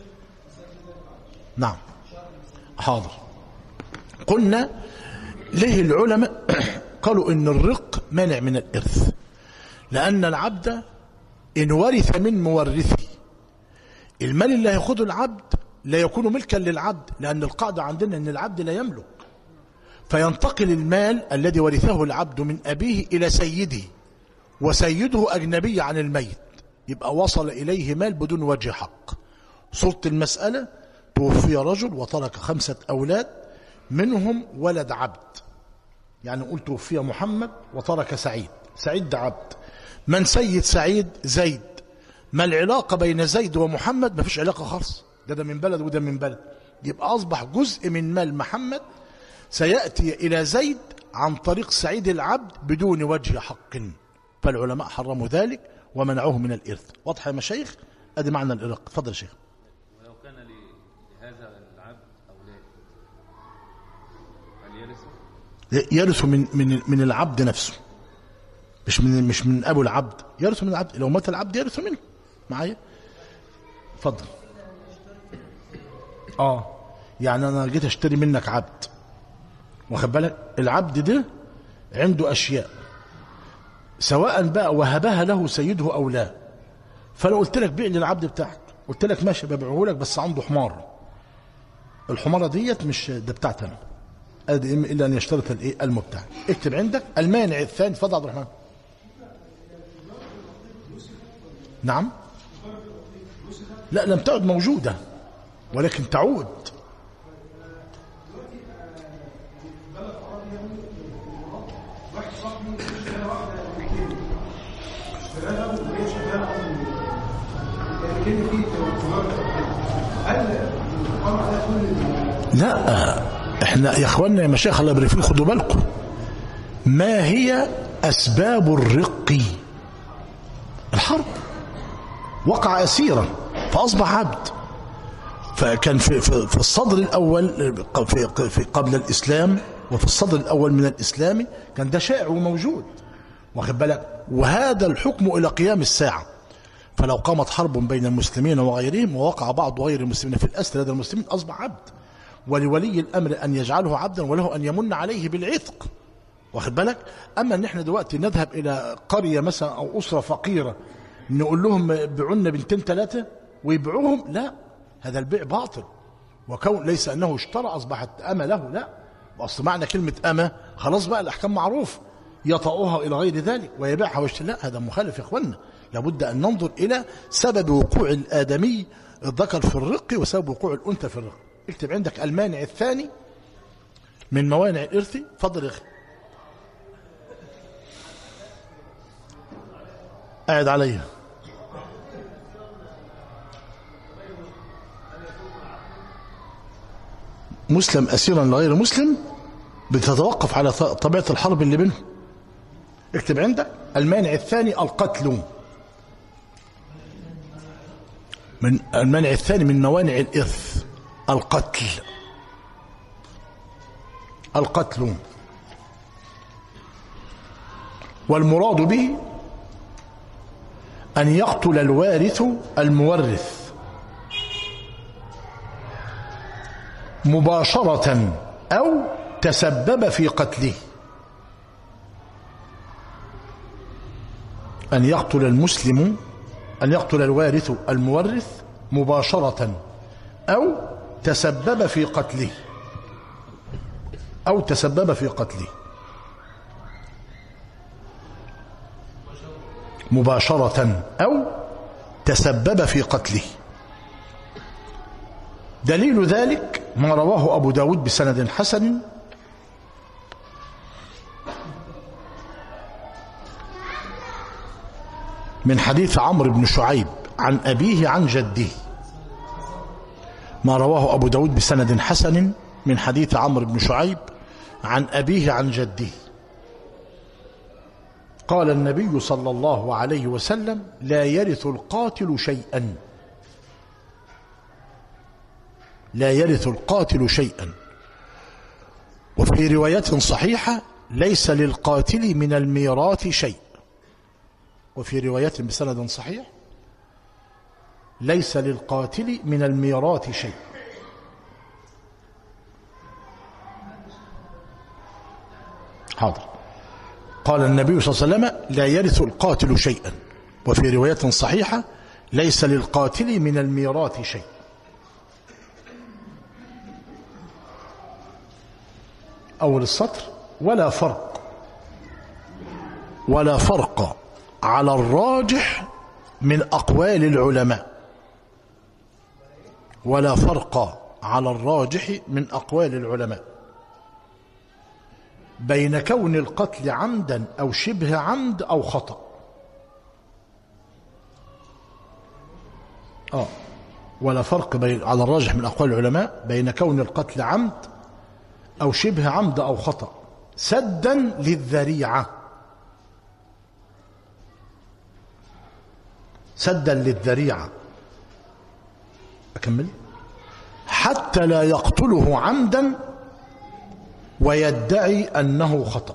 Speaker 1: نعم حاضر قلنا ليه العلماء قالوا ان الرق مانع من الارث لان العبد ان ورث من مورثه المال اللي هياخده العبد لا يكون ملكا للعبد لان القاعده عندنا ان العبد لا يملك فينتقل المال الذي ورثه العبد من ابيه الى سيده وسيده اجنبي عن الميت يبقى وصل اليه مال بدون وجه حق صوره المساله توفي رجل وترك خمسة أولاد منهم ولد عبد يعني نقول توفي محمد وترك سعيد سعيد ده عبد من سيد سعيد زيد ما العلاقة بين زيد ومحمد ما فيش علاقة خالص ده ده من بلد وده من بلد يبقى أصبح جزء من مال محمد سيأتي إلى زيد عن طريق سعيد العبد بدون وجه حق فالعلماء حرموا ذلك ومنعوه من الإرث واضح يا مشايخ أدي معنى الإرق تفضل يا شيخ
Speaker 4: ولو كان لهذا العبد أولاد هل يرث؟
Speaker 1: يرث من من من العبد نفسه مش من مش من ابو العبد يرث من العبد لو مات العبد يرث منه معايا اتفضل اه يعني انا جيت اشتري منك عبد واخد بالك العبد ده عنده اشياء سواء بقى وهبها له سيده او لا فانا قلت لك بيع لي العبد بتاعك قلت لك ماشي ببيعه لك بس عنده حمار الحمارة ديت مش ده بتاعتي انا ادي إما الا ان يشترط الايه المبتاع اكتب عندك المانع الثاني اتفضل عبد الرحمن نعم لا لم تعد موجودة ولكن تعود لا احنا يا اخواننا يا مشايخ الله يبارك فيكم خدوا بالكم ما هي اسباب الرق الحرب وقع اسيرا فاصبح عبد فكان في, في, في الصدر الاول في, في قبل الاسلام وفي الصدر الاول من الاسلام كان ده شائع وموجود واخد بالك وهذا الحكم الى قيام الساعه فلو قامت حرب بين المسلمين وغيرهم ووقع بعض غير المسلمين في الاسر لدى المسلمين اصبح عبد ولولي الامر ان يجعله عبدا وله ان يمن عليه بالعتق واخد بالك اما ان احنا دلوقتي نذهب الى قريه مثلا او اسره فقيره نقول لهم بيعوا لنا بنتين ثلاثه ويبيعوهم لا هذا البيع باطل وكون ليس انه اشترى اصبحت اما له لا اصل معنى كلمه اما خلاص بقى الاحكام معروف يطأها الى غير ذلك ويبيعها ويشتري لا هذا مخالف يا اخوانا لابد ان ننظر الى سبب وقوع الادمي الذكر في الرق وسبب وقوع الانثى في الرق اكتب عندك المانع الثاني من موانع الارث فضل يا اخي قاعد عليا مسلم اسيرا لغير مسلم بتتوقف على طبيعه الحرب اللي بينهم اكتب عندك المانع الثاني القتل من المانع الثاني من موانع الإرث القتل القتل والمراد به أن يقتل الوارث المورث مباشرة أو تسبب في قتله أن يقتل المسلم أن يقتل الوارث المورث مباشرة أو تسبب في قتله أو تسبب في قتله مباشرة أو تسبب في قتله دليل ذلك ما رواه أبو داود بسند حسن من حديث عمرو بن شعيب عن أبيه عن جده ما رواه أبو داود بسند حسن من حديث عمرو بن شعيب عن أبيه عن جده قال النبي صلى الله عليه وسلم لا يرث القاتل شيئا لا يرث القاتل شيئا وفي رواية صحيحة ليس للقاتل من الميراث شيء وفي رواية بسند صحيح ليس للقاتل من الميراث شيء حاضر قال النبي صلى الله عليه وسلم لا يرث القاتل شيئا وفي رواية صحيحة ليس للقاتل من الميراث شيء أول السطر ولا فرق ولا فرق على الراجح من أقوال العلماء ولا فرق على الراجح من أقوال العلماء بين كون القتل عمدا أو شبه عمد أو خطأ آه ولا فرق بين على الراجح من أقوال العلماء بين كون القتل عمد أو شبه عمد أو خطأ سدا للذريعة سدا للذريعة أكمل حتى لا يقتله عمدا ويدعي أنه خطأ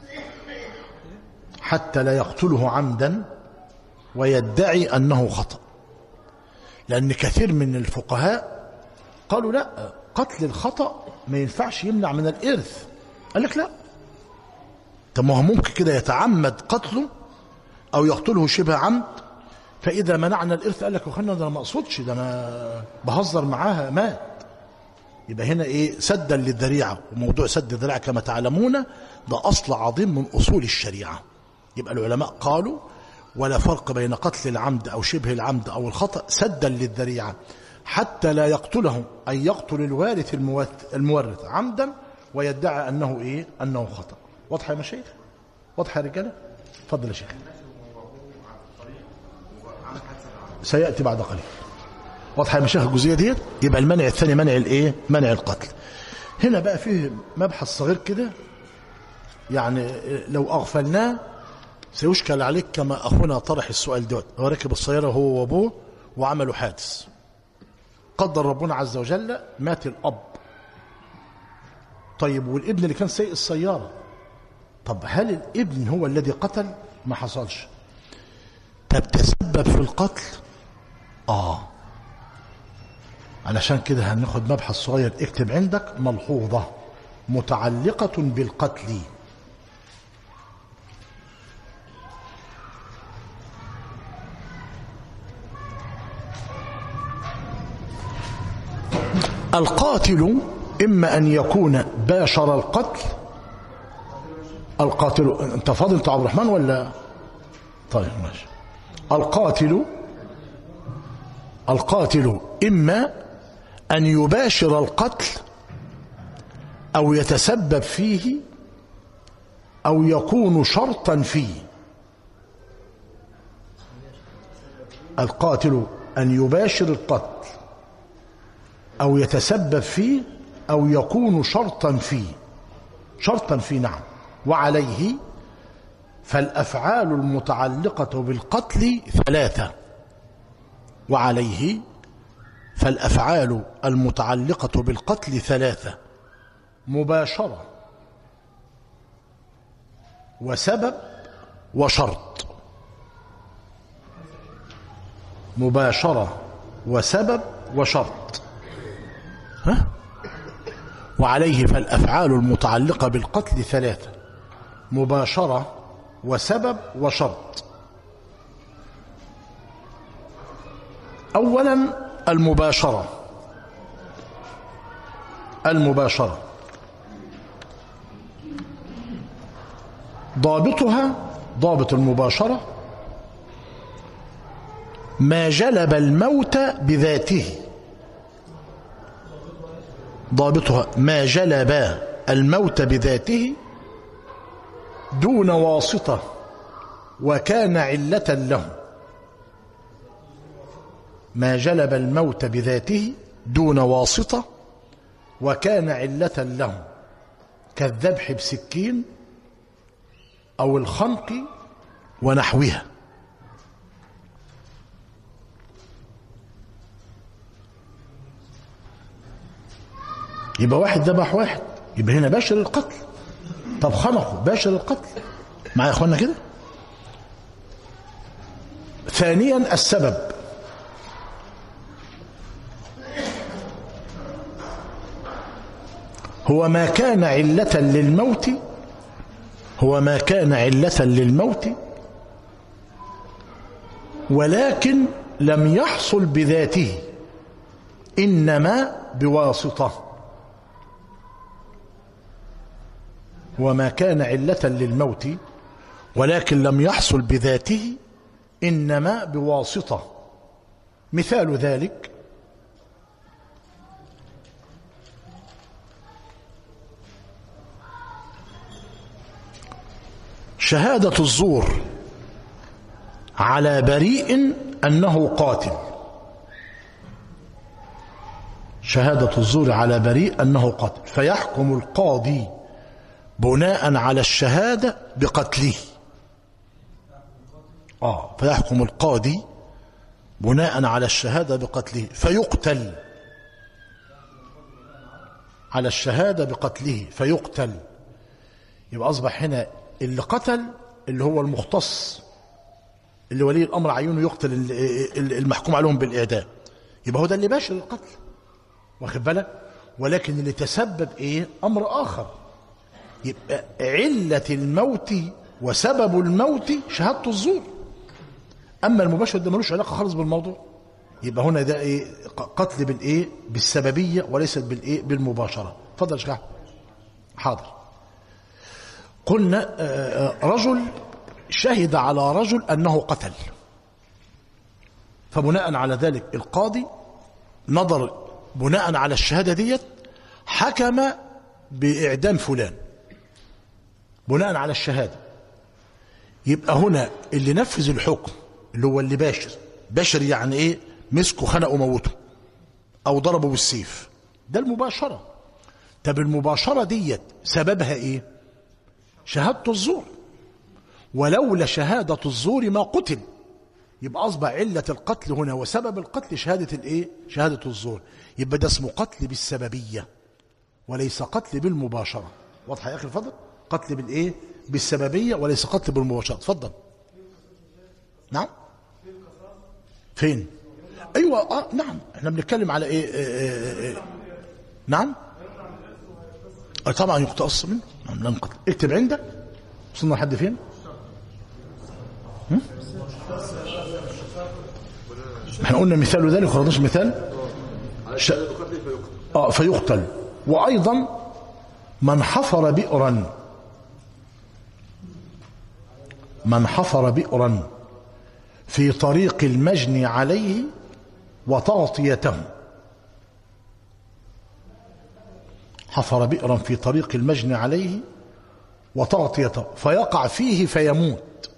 Speaker 1: حتى لا يقتله عمدا ويدعي أنه خطأ لأن كثير من الفقهاء قالوا لا قتل الخطأ ما ينفعش يمنع من الإرث قال لك لا طب ما هو ممكن كده يتعمد قتله أو يقتله شبه عمد فإذا منعنا الإرث قال لك وخلنا ده أنا ما أقصدش ده أنا بهزر معاها مات يبقى هنا إيه سدا للذريعة وموضوع سد الذريعة كما تعلمون ده أصل عظيم من أصول الشريعة يبقى العلماء قالوا ولا فرق بين قتل العمد أو شبه العمد أو الخطأ سدا للذريعة حتى لا يقتله أي يقتل الوارث المورث, المورث عمدا ويدعي أنه إيه أنه خطأ واضحة يا مشايخ واضحة يا رجالة اتفضل يا شيخ سيأتي بعد قليل واضحة يا مشايخ الجزئية ديت يبقى المنع الثاني منع الايه منع القتل هنا بقى فيه مبحث صغير كده يعني لو أغفلناه سيشكل عليك كما أخونا طرح السؤال دوت هو راكب السيارة هو وأبوه وعملوا حادث قدر ربنا عز وجل مات الأب طيب والابن اللي كان سايق السيارة طب هل الابن هو الذي قتل ما حصلش طب تسبب في القتل آه علشان كده هناخد مبحث صغير اكتب عندك ملحوظة متعلقة بالقتل القاتل إما أن يكون باشر القتل القاتل أنت فاضي أنت عبد الرحمن ولا طيب ماشي القاتل القاتل إما أن يباشر القتل أو يتسبب فيه أو يكون شرطا فيه القاتل أن يباشر القتل أو يتسبب فيه أو يكون شرطا فيه شرطا فيه نعم وعليه فالأفعال المتعلقة بالقتل ثلاثة وعليه فالأفعال المتعلقة بالقتل ثلاثة مباشرة وسبب وشرط مباشرة وسبب وشرط ها؟ وعليه فالأفعال المتعلقة بالقتل ثلاثة مباشرة وسبب وشرط أولا المباشرة المباشرة ضابطها ضابط المباشرة ما جلب الموت بذاته ضابطها ما جلب الموت بذاته دون واسطة وكان علة له ما جلب الموت بذاته دون واسطة وكان علة له كالذبح بسكين أو الخنق ونحوها يبقى واحد ذبح واحد يبقى هنا باشر القتل طب خنقه باشر القتل معايا يا اخوانا كده ثانيا السبب هو ما كان علة للموت هو ما كان علة للموت ولكن لم يحصل بذاته إنما بواسطة وما كان علة للموت ولكن لم يحصل بذاته إنما بواسطة مثال ذلك شهادة الزور على بريء أنه قاتل شهادة الزور على بريء أنه قاتل فيحكم القاضي بناء على الشهادة بقتله آه فيحكم القاضي بناء على الشهادة بقتله فيقتل على الشهادة بقتله فيقتل يبقى أصبح هنا اللي قتل اللي هو المختص اللي ولي الأمر عيونه يقتل المحكوم عليهم بالإعدام يبقى هو ده اللي باشر القتل واخد بالك ولكن اللي تسبب إيه أمر آخر يبقى علة الموت وسبب الموت شهادة الزور اما المباشر ده ملوش علاقه خالص بالموضوع يبقى هنا ده ايه ق- قتل بالايه بالسببيه وليست بالايه بالمباشره اتفضل يا شيخ أحمد. حاضر قلنا آه، آه، رجل شهد على رجل انه قتل فبناء على ذلك القاضي نظر بناء على الشهاده ديت حكم باعدام فلان بناء على الشهاده يبقى هنا اللي نفذ الحكم اللي هو اللي باشر باشر يعني ايه مسكه خنقه وموته او ضربه بالسيف ده المباشره طب المباشره ديت سببها ايه شهاده الزور ولولا شهاده الزور ما قتل يبقى اصبح عله القتل هنا وسبب القتل شهاده الايه شهاده الزور يبقى ده اسمه قتل بالسببيه وليس قتل بالمباشره واضحه يا اخي الفضل قتل بالايه بالسببيه وليس قتل بالمباشره اتفضل نعم فين ايوه اه نعم احنا بنتكلم على ايه, إيه, إيه, إيه. نعم آه طبعا يقتص منه نعم لا نقتل اكتب عندك وصلنا لحد فين هم؟ احنا قلنا مثال ذلك وخرجناش مثال ش... اه فيقتل وايضا من حفر بئرا من حفر بئرا في طريق المجني عليه وتغطيته حفر بئرا في طريق المجني عليه وتغطيته فيقع فيه فيموت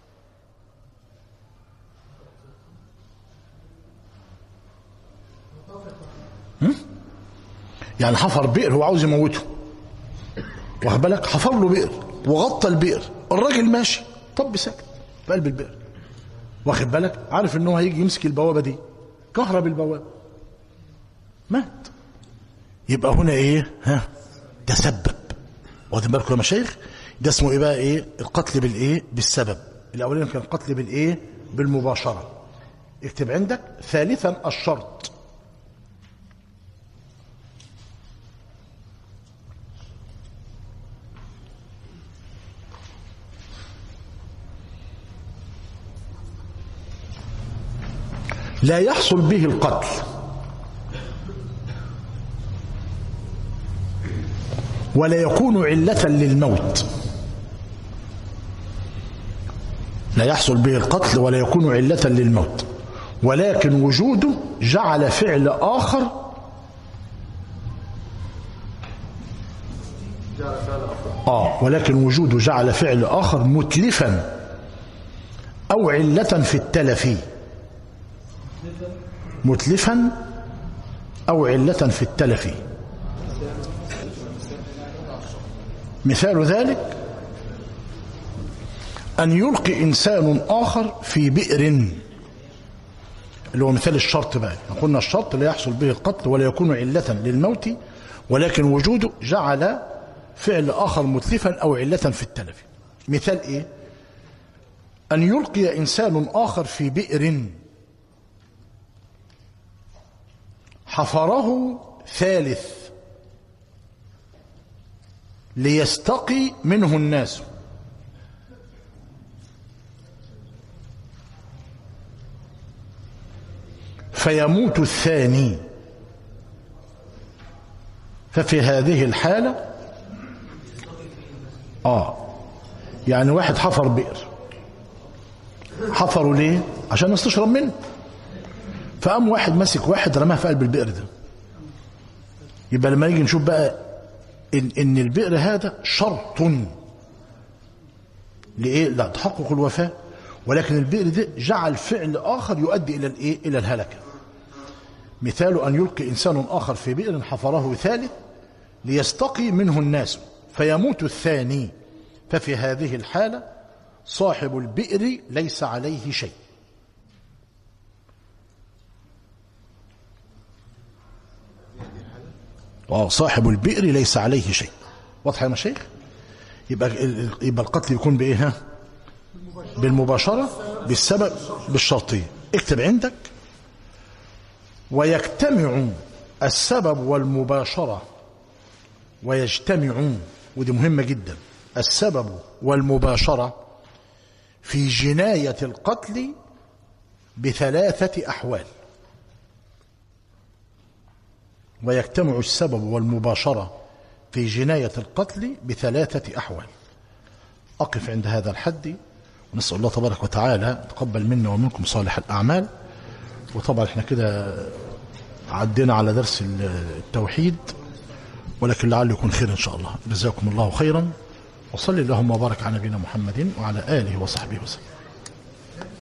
Speaker 1: هم؟ يعني حفر بئر هو عاوز يموته واخد بالك حفر له بئر وغطى البئر الراجل ماشي طب ساكت في قلب البئر واخد بالك عارف ان هو هيجي يمسك البوابه دي كهرب البوابه مات يبقى هنا ايه ها تسبب واخد بالكم يا مشايخ ده اسمه ايه بقى ايه القتل بالايه بالسبب الاولاني كان القتل بالايه بالمباشره اكتب عندك ثالثا الشرط لا يحصل به القتل ولا يكون علة للموت لا يحصل به القتل ولا يكون علة للموت ولكن وجوده جعل فعل آخر آه ولكن وجوده جعل فعل آخر متلفا أو علة في التلف متلفا أو علة في التلف مثال ذلك أن يلقي إنسان آخر في بئر اللي هو مثال الشرط بقى قلنا الشرط لا يحصل به القتل ولا يكون علة للموت ولكن وجوده جعل فعل آخر متلفا أو علة في التلف مثال إيه أن يلقي إنسان آخر في بئر حفره ثالث ليستقي منه الناس فيموت الثاني ففي هذه الحالة آه يعني واحد حفر بئر حفروا ليه عشان الناس تشرب منه فقام واحد ماسك واحد رماه في قلب البئر ده يبقى لما نيجي نشوف بقى ان, إن البئر هذا شرط لايه لتحقق الوفاه ولكن البئر ده جعل فعل اخر يؤدي الى الايه الى الهلكه مثال ان يلقي انسان اخر في بئر حفره ثالث ليستقي منه الناس فيموت الثاني ففي هذه الحاله صاحب البئر ليس عليه شيء صاحب البئر ليس عليه شيء واضح يا مشايخ يبقى يبقى القتل يكون بايه ها بالمباشره بالسبب بالشرطيه اكتب عندك ويجتمع السبب والمباشره ويجتمع ودي مهمه جدا السبب والمباشره في جنايه القتل بثلاثة أحوال ويجتمع السبب والمباشرة في جناية القتل بثلاثة أحوال أقف عند هذا الحد ونسأل الله تبارك وتعالى تقبل منا ومنكم صالح الأعمال وطبعا احنا كده عدينا على درس التوحيد ولكن لعله يكون خير إن شاء الله جزاكم الله خيرا وصلي اللهم وبارك على نبينا محمد وعلى آله وصحبه وسلم